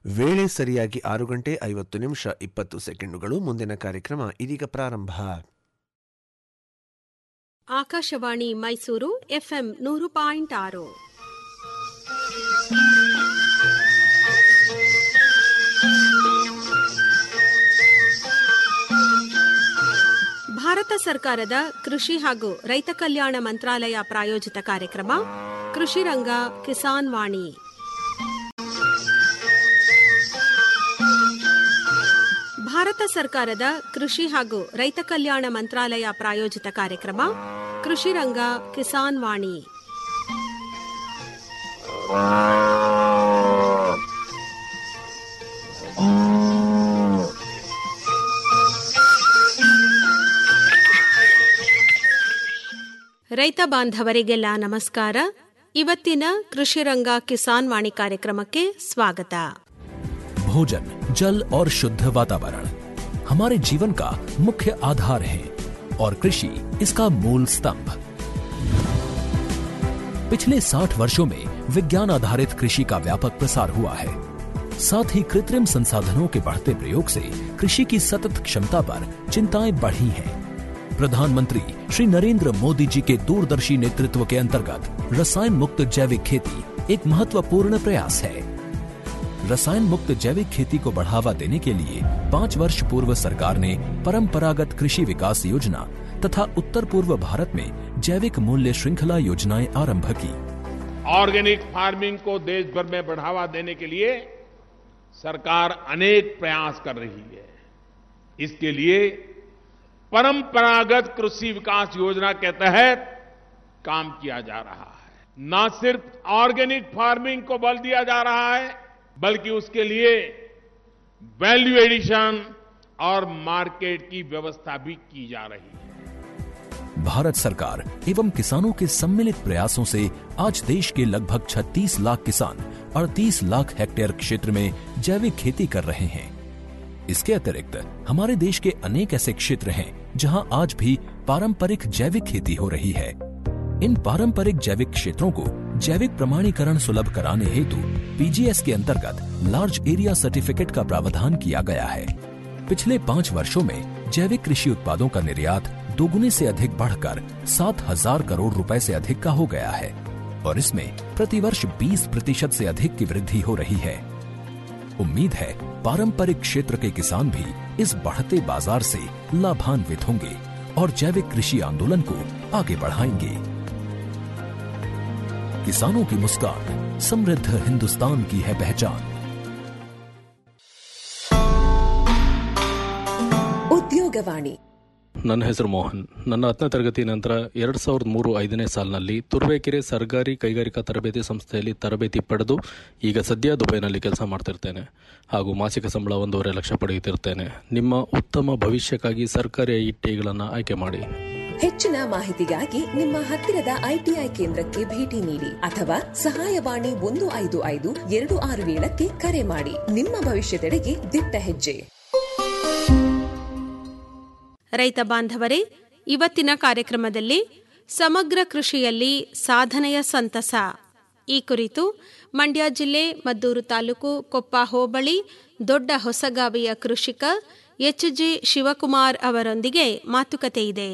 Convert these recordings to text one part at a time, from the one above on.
ವೇಳೆ ಸರಿಯಾಗಿ ಆರು ಗಂಟೆ ಐವತ್ತು ನಿಮಿಷ ಇಪ್ಪತ್ತು ಸೆಕೆಂಡುಗಳು ಮುಂದಿನ ಕಾರ್ಯಕ್ರಮ ಇದೀಗ ಪ್ರಾರಂಭ ಆಕಾಶವಾಣಿ ಮೈಸೂರು ಎಫ್ಎಂ ನೂರು ಪಾಯಿಂಟ್ ಆರು ಭಾರತ ಸರ್ಕಾರದ ಕೃಷಿ ಹಾಗೂ ರೈತ ಕಲ್ಯಾಣ ಮಂತ್ರಾಲಯ ಪ್ರಾಯೋಜಿತ ಕಾರ್ಯಕ್ರಮ ಕೃಷಿ ರಂಗ ಕಿಸಾನ್ ವಾಣಿ ಭಾರತ ಸರ್ಕಾರದ ಕೃಷಿ ಹಾಗೂ ರೈತ ಕಲ್ಯಾಣ ಮಂತ್ರಾಲಯ ಪ್ರಾಯೋಜಿತ ಕಾರ್ಯಕ್ರಮ ಕೃಷಿ ರಂಗ ಕಿಸಾನ್ ವಾಣಿ ರೈತ ಬಾಂಧವರಿಗೆಲ್ಲ ನಮಸ್ಕಾರ ಇವತ್ತಿನ ಕೃಷಿ ರಂಗ ಕಿಸಾನ್ ವಾಣಿ ಕಾರ್ಯಕ್ರಮಕ್ಕೆ ಸ್ವಾಗತ भोजन जल और शुद्ध वातावरण हमारे जीवन का मुख्य आधार है और कृषि इसका मूल स्तंभ पिछले 60 वर्षों में विज्ञान आधारित कृषि का व्यापक प्रसार हुआ है साथ ही कृत्रिम संसाधनों के बढ़ते प्रयोग से कृषि की सतत क्षमता पर चिंताएं बढ़ी हैं प्रधानमंत्री श्री नरेंद्र मोदी जी के दूरदर्शी नेतृत्व के अंतर्गत रसायन मुक्त जैविक खेती एक महत्वपूर्ण प्रयास है रसायन मुक्त जैविक खेती को बढ़ावा देने के लिए पाँच वर्ष पूर्व सरकार ने परंपरागत कृषि विकास योजना तथा उत्तर पूर्व भारत में जैविक मूल्य श्रृंखला योजनाएं आरंभ की ऑर्गेनिक फार्मिंग को देश भर में बढ़ावा देने के लिए सरकार अनेक प्रयास कर रही है इसके लिए परंपरागत कृषि विकास योजना के तहत काम किया जा रहा है न सिर्फ ऑर्गेनिक फार्मिंग को बल दिया जा रहा है बल्कि उसके लिए वैल्यू एडिशन और मार्केट की व्यवस्था भी की जा रही है भारत सरकार एवं किसानों के सम्मिलित प्रयासों से आज देश के लगभग 36 लाख किसान 38 लाख हेक्टेयर क्षेत्र में जैविक खेती कर रहे हैं इसके अतिरिक्त हमारे देश के अनेक ऐसे क्षेत्र हैं जहां आज भी पारंपरिक जैविक खेती हो रही है इन पारंपरिक जैविक क्षेत्रों को जैविक प्रमाणीकरण सुलभ कराने हेतु पीजीएस के अंतर्गत लार्ज एरिया सर्टिफिकेट का प्रावधान किया गया है पिछले पाँच वर्षों में जैविक कृषि उत्पादों का निर्यात दोगुने से अधिक बढ़कर सात हजार करोड़ रुपए से अधिक का हो गया है और इसमें प्रतिवर्ष 20 प्रतिशत से अधिक की वृद्धि हो रही है उम्मीद है पारंपरिक क्षेत्र के किसान भी इस बढ़ते बाजार से लाभान्वित होंगे और जैविक कृषि आंदोलन को आगे बढ़ाएंगे किसानों की मुस्कान समृद्ध हिंदुस्तान की है पहचान ಉದ್ಯೋಗವಾಣಿ ನನ್ನ ಹೆಸರು ಮೋಹನ್ ನನ್ನ ಹತ್ತನೇ ತರಗತಿ ನಂತರ ಎರಡು ಸಾವಿರದ ಮೂರು ಐದನೇ ಸಾಲಿನಲ್ಲಿ ತುರುವೇಕೆರೆ ಸರ್ಕಾರಿ ಕೈಗಾರಿಕಾ ತರಬೇತಿ ಸಂಸ್ಥೆಯಲ್ಲಿ ತರಬೇತಿ ಪಡೆದು ಈಗ ಸದ್ಯ ದುಬೈನಲ್ಲಿ ಕೆಲಸ ಮಾಡ್ತಿರ್ತೇನೆ ಹಾಗೂ ಮಾಸಿಕ ಸಂಬಳ ಒಂದೂವರೆ ಲಕ್ಷ ಪಡೆಯುತ್ತಿರ್ತೇನೆ ನಿಮ್ಮ ಉತ್ತಮ ಭವಿಷ್ಯಕ್ಕಾಗಿ ಸರ್ಕಾರಿ ಐಟಿಗಳನ್ನು ಆಯ್ಕೆ ಮಾಡಿ ಹೆಚ್ಚಿನ ಮಾಹಿತಿಗಾಗಿ ನಿಮ್ಮ ಹತ್ತಿರದ ಐಟಿಐ ಕೇಂದ್ರಕ್ಕೆ ಭೇಟಿ ನೀಡಿ ಅಥವಾ ಸಹಾಯವಾಣಿ ಒಂದು ಐದು ಐದು ಎರಡು ಆರು ಏಳಕ್ಕೆ ಕರೆ ಮಾಡಿ ನಿಮ್ಮ ಭವಿಷ್ಯದೆಡೆಗೆ ದಿಟ್ಟ ಹೆಜ್ಜೆ ರೈತ ಬಾಂಧವರೇ ಇವತ್ತಿನ ಕಾರ್ಯಕ್ರಮದಲ್ಲಿ ಸಮಗ್ರ ಕೃಷಿಯಲ್ಲಿ ಸಾಧನೆಯ ಸಂತಸ ಈ ಕುರಿತು ಮಂಡ್ಯ ಜಿಲ್ಲೆ ಮದ್ದೂರು ತಾಲೂಕು ಕೊಪ್ಪ ಹೋಬಳಿ ದೊಡ್ಡ ಹೊಸಗಾವಿಯ ಕೃಷಿಕ ಎಚ್ ಜಿ ಶಿವಕುಮಾರ್ ಅವರೊಂದಿಗೆ ಮಾತುಕತೆ ಇದೆ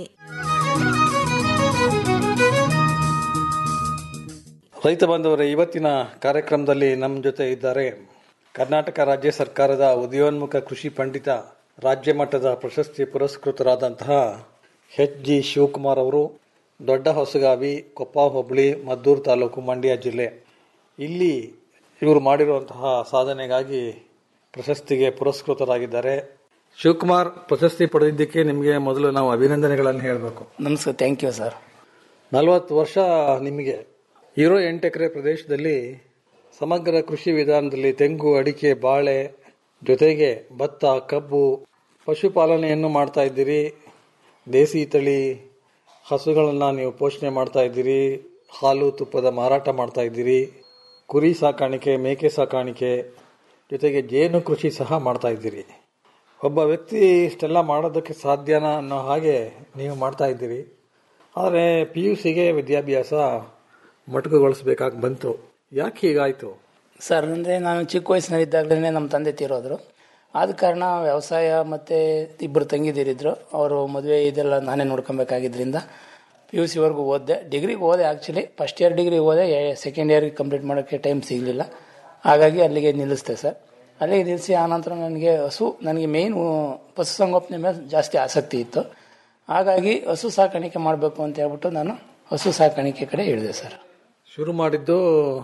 ರೈತ ಬಾಂಧವರೇ ಇವತ್ತಿನ ಕಾರ್ಯಕ್ರಮದಲ್ಲಿ ನಮ್ಮ ಜೊತೆ ಇದ್ದಾರೆ ಕರ್ನಾಟಕ ರಾಜ್ಯ ಸರ್ಕಾರದ ಉದಯೋನ್ಮುಖ ಕೃಷಿ ಪಂಡಿತ ರಾಜ್ಯ ಮಟ್ಟದ ಪ್ರಶಸ್ತಿ ಪುರಸ್ಕೃತರಾದಂತಹ ಎಚ್ ಜಿ ಶಿವಕುಮಾರ್ ಅವರು ದೊಡ್ಡ ಹೊಸಗಾವಿ ಕೊಪ್ಪ ಹೋಬಳಿ ಮದ್ದೂರು ತಾಲೂಕು ಮಂಡ್ಯ ಜಿಲ್ಲೆ ಇಲ್ಲಿ ಇವರು ಮಾಡಿರುವಂತಹ ಸಾಧನೆಗಾಗಿ ಪ್ರಶಸ್ತಿಗೆ ಪುರಸ್ಕೃತರಾಗಿದ್ದಾರೆ ಶಿವಕುಮಾರ್ ಪ್ರಶಸ್ತಿ ಪಡೆದಿದ್ದಕ್ಕೆ ನಿಮಗೆ ಮೊದಲು ನಾವು ಅಭಿನಂದನೆಗಳನ್ನು ಹೇಳಬೇಕು ನಮಸ್ಕಾರ ಥ್ಯಾಂಕ್ ಯು ಸರ್ ನಲವತ್ತು ವರ್ಷ ನಿಮಗೆ ಇರೋ ಎಂಟು ಎಕರೆ ಪ್ರದೇಶದಲ್ಲಿ ಸಮಗ್ರ ಕೃಷಿ ವಿಧಾನದಲ್ಲಿ ತೆಂಗು ಅಡಿಕೆ ಬಾಳೆ ಜೊತೆಗೆ ಭತ್ತ ಕಬ್ಬು ಪಶುಪಾಲನೆಯನ್ನು ಮಾಡ್ತಾ ಇದ್ದೀರಿ ದೇಸಿ ತಳಿ ಹಸುಗಳನ್ನು ನೀವು ಪೋಷಣೆ ಮಾಡ್ತಾ ಇದ್ದೀರಿ ಹಾಲು ತುಪ್ಪದ ಮಾರಾಟ ಮಾಡ್ತಾ ಇದ್ದೀರಿ ಕುರಿ ಸಾಕಾಣಿಕೆ ಮೇಕೆ ಸಾಕಾಣಿಕೆ ಜೊತೆಗೆ ಜೇನು ಕೃಷಿ ಸಹ ಮಾಡ್ತಾ ಇದ್ದೀರಿ ಒಬ್ಬ ವ್ಯಕ್ತಿ ಇಷ್ಟೆಲ್ಲ ಮಾಡೋದಕ್ಕೆ ಸಾಧ್ಯನಾ ಅನ್ನೋ ಹಾಗೆ ನೀವು ಮಾಡ್ತಾ ಇದ್ದೀರಿ ಆದರೆ ಪಿ ಯು ಸಿಗೆ ವಿದ್ಯಾಭ್ಯಾಸ ಮೊಟಕುಗೊಳಿಸ್ಬೇಕಾಗಿ ಬಂತು ಯಾಕೆ ಹೀಗಾಯಿತು ಸರ್ ಅಂದರೆ ನಾನು ಚಿಕ್ಕ ವಯಸ್ಸಿನಲ್ಲಿದ್ದಾಗಲೇ ನಮ್ಮ ತಂದೆ ತೀರೋದ್ರು ಆದ ಕಾರಣ ವ್ಯವಸಾಯ ಮತ್ತು ಇಬ್ಬರು ತಂಗಿದಿರಿದ್ರು ಅವರು ಮದುವೆ ಇದೆಲ್ಲ ನಾನೇ ನೋಡ್ಕೊಬೇಕಾಗಿದ್ದರಿಂದ ಪಿ ಯು ಸಿವರೆಗೂ ಓದಿದೆ ಡಿಗ್ರಿಗೆ ಓದೆ ಆ್ಯಕ್ಚುಲಿ ಫಸ್ಟ್ ಇಯರ್ ಡಿಗ್ರಿ ಓದೆ ಸೆಕೆಂಡ್ ಇಯರ್ಗೆ ಕಂಪ್ಲೀಟ್ ಮಾಡೋಕ್ಕೆ ಟೈಮ್ ಸಿಗಲಿಲ್ಲ ಹಾಗಾಗಿ ಅಲ್ಲಿಗೆ ನಿಲ್ಲಿಸ್ದೆ ಸರ್ ಅಲ್ಲಿಗೆ ನಿಲ್ಲಿಸಿ ಆನಂತರ ನನಗೆ ಹಸು ನನಗೆ ಮೇಯ್ನು ಪಶುಸಂಗೋಪನೆ ಮೇಲೆ ಜಾಸ್ತಿ ಆಸಕ್ತಿ ಇತ್ತು ಹಾಗಾಗಿ ಹಸು ಸಾಕಾಣಿಕೆ ಮಾಡಬೇಕು ಅಂತ ಹೇಳ್ಬಿಟ್ಟು ನಾನು ಹಸು ಸಾಕಾಣಿಕೆ ಕಡೆ ಇಳಿದೆ ಸರ್ ಶುರು ಮಾಡಿದ್ದು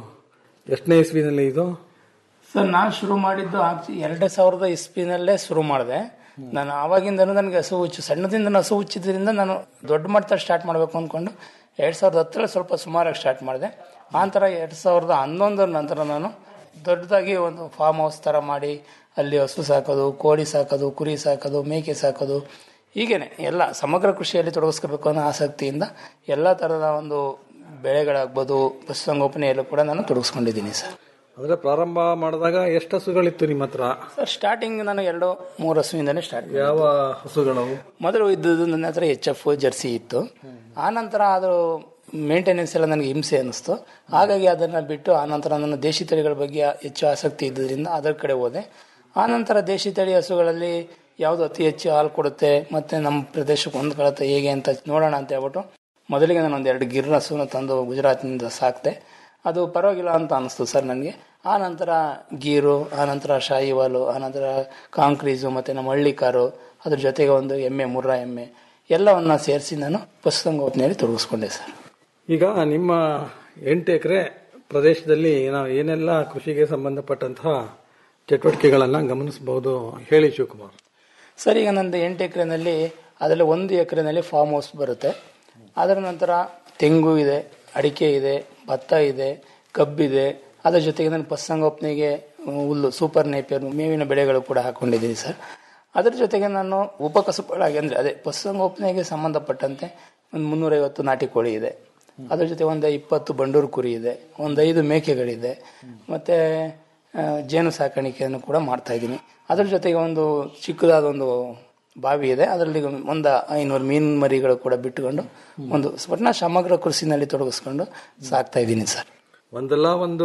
ಎಷ್ಟನೇ ಇಸ್ವಿನಲ್ಲಿ ಇದು ಸರ್ ನಾನು ಶುರು ಮಾಡಿದ್ದು ಆಕ್ಚು ಎರಡು ಸಾವಿರದ ಇಸ್ಪಿನಲ್ಲೇ ಶುರು ಮಾಡಿದೆ ನಾನು ಆವಾಗಿಂದನೂ ನನಗೆ ಹಸು ಹುಚ್ಚು ಸಣ್ಣದಿಂದ ಹಸು ಹುಚ್ಚಿದ್ರಿಂದ ನಾನು ದೊಡ್ಡ ಮಟ್ಟದಲ್ಲಿ ಸ್ಟಾರ್ಟ್ ಮಾಡಬೇಕು ಅಂದ್ಕೊಂಡು ಎರಡು ಸಾವಿರದ ಹತ್ತರಲ್ಲಿ ಸ್ವಲ್ಪ ಸುಮಾರಾಗಿ ಸ್ಟಾರ್ಟ್ ಮಾಡಿದೆ ಆನಂತರ ಎರಡು ಸಾವಿರದ ಹನ್ನೊಂದರ ನಂತರ ನಾನು ದೊಡ್ಡದಾಗಿ ಒಂದು ಫಾರ್ಮ್ ಹೌಸ್ ಥರ ಮಾಡಿ ಅಲ್ಲಿ ಹಸು ಸಾಕೋದು ಕೋಳಿ ಸಾಕೋದು ಕುರಿ ಸಾಕೋದು ಮೇಕೆ ಸಾಕೋದು ಹೀಗೇನೆ ಎಲ್ಲ ಸಮಗ್ರ ಕೃಷಿಯಲ್ಲಿ ತೊಡಗಿಸ್ಕೋಬೇಕು ಅನ್ನೋ ಆಸಕ್ತಿಯಿಂದ ಎಲ್ಲ ಥರದ ಒಂದು ಬೆಳೆಗಳಾಗ್ಬೋದು ಪಶುಸಂಗೋಪನೆಯಲ್ಲೂ ಕೂಡ ನಾನು ತೊಡಗಿಸ್ಕೊಂಡಿದ್ದೀನಿ ಸರ್ ಅಂದ್ರೆ ಪ್ರಾರಂಭ ಮಾಡಿದಾಗ ಎಷ್ಟು ಹಸುಗಳಿತ್ತು ನಿಮ್ಮ ಹತ್ರ ಸರ್ ಸ್ಟಾರ್ಟಿಂಗ್ ನಾನು ಎರಡು ಮೂರು ಹಸುವಿಂದನೇ ಸ್ಟಾರ್ಟ್ ಯಾವ ಹಸುಗಳವು ಮೊದಲು ಇದ್ದದ್ದು ನನ್ನ ಹತ್ರ ಎಚ್ ಎಫ್ ಜರ್ಸಿ ಇತ್ತು ಆನಂತರ ಅದು ಮೇಂಟೆನೆನ್ಸ್ ಎಲ್ಲ ನನಗೆ ಹಿಂಸೆ ಅನ್ನಿಸ್ತು ಹಾಗಾಗಿ ಅದನ್ನು ಬಿಟ್ಟು ಆನಂತರ ನನ್ನ ದೇಶಿ ತಳಿಗಳ ಬಗ್ಗೆ ಹೆಚ್ಚು ಆಸಕ್ತಿ ಇದ್ದರಿಂದ ಅದರ ಕಡೆ ಹೋದೆ ಆನಂತರ ದೇಶಿ ತಳಿ ಹಸುಗಳಲ್ಲಿ ಯಾವುದು ಅತಿ ಹೆಚ್ಚು ಹಾಲು ಕೊಡುತ್ತೆ ಮತ್ತು ನಮ್ಮ ಪ್ರದೇಶಕ್ಕೆ ಹೊಂದ್ಕೊಳತ್ತೆ ಹೇಗೆ ಅಂತ ನೋಡೋಣ ಅಂತ ಹೇಳ್ಬಿಟ್ಟು ಮೊದಲಿಗೆ ನಾನು ಒಂದು ಎರಡು ಗಿರ್ ಹಸುನ ತಂದು ಗುಜರಾತ್ನಿಂದ ಸಾಕ್ತೆ ಅದು ಪರವಾಗಿಲ್ಲ ಅಂತ ಅನಿಸ್ತು ಸರ್ ನನಗೆ ಆ ನಂತರ ಗೀರು ಆನಂತರ ಶಾಹಿವಾಲು ಆನಂತರ ಕಾಂಕ್ರೀಸು ಮತ್ತು ನಮ್ಮ ಹಳ್ಳಿ ಕಾರು ಅದ್ರ ಜೊತೆಗೆ ಒಂದು ಎಮ್ಮೆ ಮುರ್ರಾ ಎಮ್ಮೆ ಎಲ್ಲವನ್ನ ಸೇರಿಸಿ ನಾನು ಪಶುಸಂಗೋಪನೆಯಲ್ಲಿ ತೊಡಗಿಸ್ಕೊಂಡೆ ಸರ್ ಈಗ ನಿಮ್ಮ ಎಂಟು ಎಕರೆ ಪ್ರದೇಶದಲ್ಲಿ ನಾವು ಏನೆಲ್ಲ ಕೃಷಿಗೆ ಸಂಬಂಧಪಟ್ಟಂತಹ ಚಟುವಟಿಕೆಗಳನ್ನು ಗಮನಿಸಬಹುದು ಹೇಳಿ ಶಿವಕುಮಾರ್ ಸರ್ ಈಗ ನಂದು ಎಂಟು ಎಕರೆನಲ್ಲಿ ಅದರಲ್ಲಿ ಒಂದು ಎಕರೆನಲ್ಲಿ ಫಾರ್ಮ್ ಹೌಸ್ ಬರುತ್ತೆ ಅದರ ನಂತರ ತೆಂಗು ಇದೆ ಅಡಿಕೆ ಇದೆ ಭತ್ತ ಇದೆ ಕಬ್ಬಿದೆ ಅದರ ಜೊತೆಗೆ ನಾನು ಪಶುಸಂಗೋಪನೆಗೆ ಹುಲ್ಲು ಸೂಪರ್ ನೇಪಿಯರ್ ಮೇವಿನ ಬೆಳೆಗಳು ಕೂಡ ಹಾಕೊಂಡಿದ್ದೀನಿ ಸರ್ ಅದರ ಜೊತೆಗೆ ನಾನು ಉಪಕಸುಗಳಾಗಿ ಅಂದರೆ ಅದೇ ಪಶುಸಂಗೋಪನೆಗೆ ಸಂಬಂಧಪಟ್ಟಂತೆ ಒಂದು ಮುನ್ನೂರೈವತ್ತು ನಾಟಿ ಕೋಳಿ ಇದೆ ಅದ್ರ ಜೊತೆ ಒಂದು ಇಪ್ಪತ್ತು ಬಂಡೂರು ಕುರಿ ಇದೆ ಒಂದು ಐದು ಮೇಕೆಗಳಿದೆ ಮತ್ತು ಆ, ಜೇನು ಸಾಕಾಣಿಕೆಯನ್ನು ಕೂಡ ಮಾಡ್ತಾ ಇದ್ದೀನಿ ಅದ್ರ ಜೊತೆಗೆ ಒಂದು ಚಿಕ್ಕದಾದ ಒಂದು ಬಾವಿ ಇದೆ ಅದರಲ್ಲಿ ಒಂದು ಐನೂರು ಮೀನು ಮರಿಗಳು ಕೂಡ ಬಿಟ್ಟುಕೊಂಡು ಒಂದು ಸ್ವರ್ಣ ಸಮಗ್ರ ಕೃಷಿನಲ್ಲಿ ತೊಡಗಿಸ್ಕೊಂಡು ಸಾಕ್ತಾ ಇದ್ದೀನಿ ಸರ್ ಒಂದಲ್ಲ ಒಂದು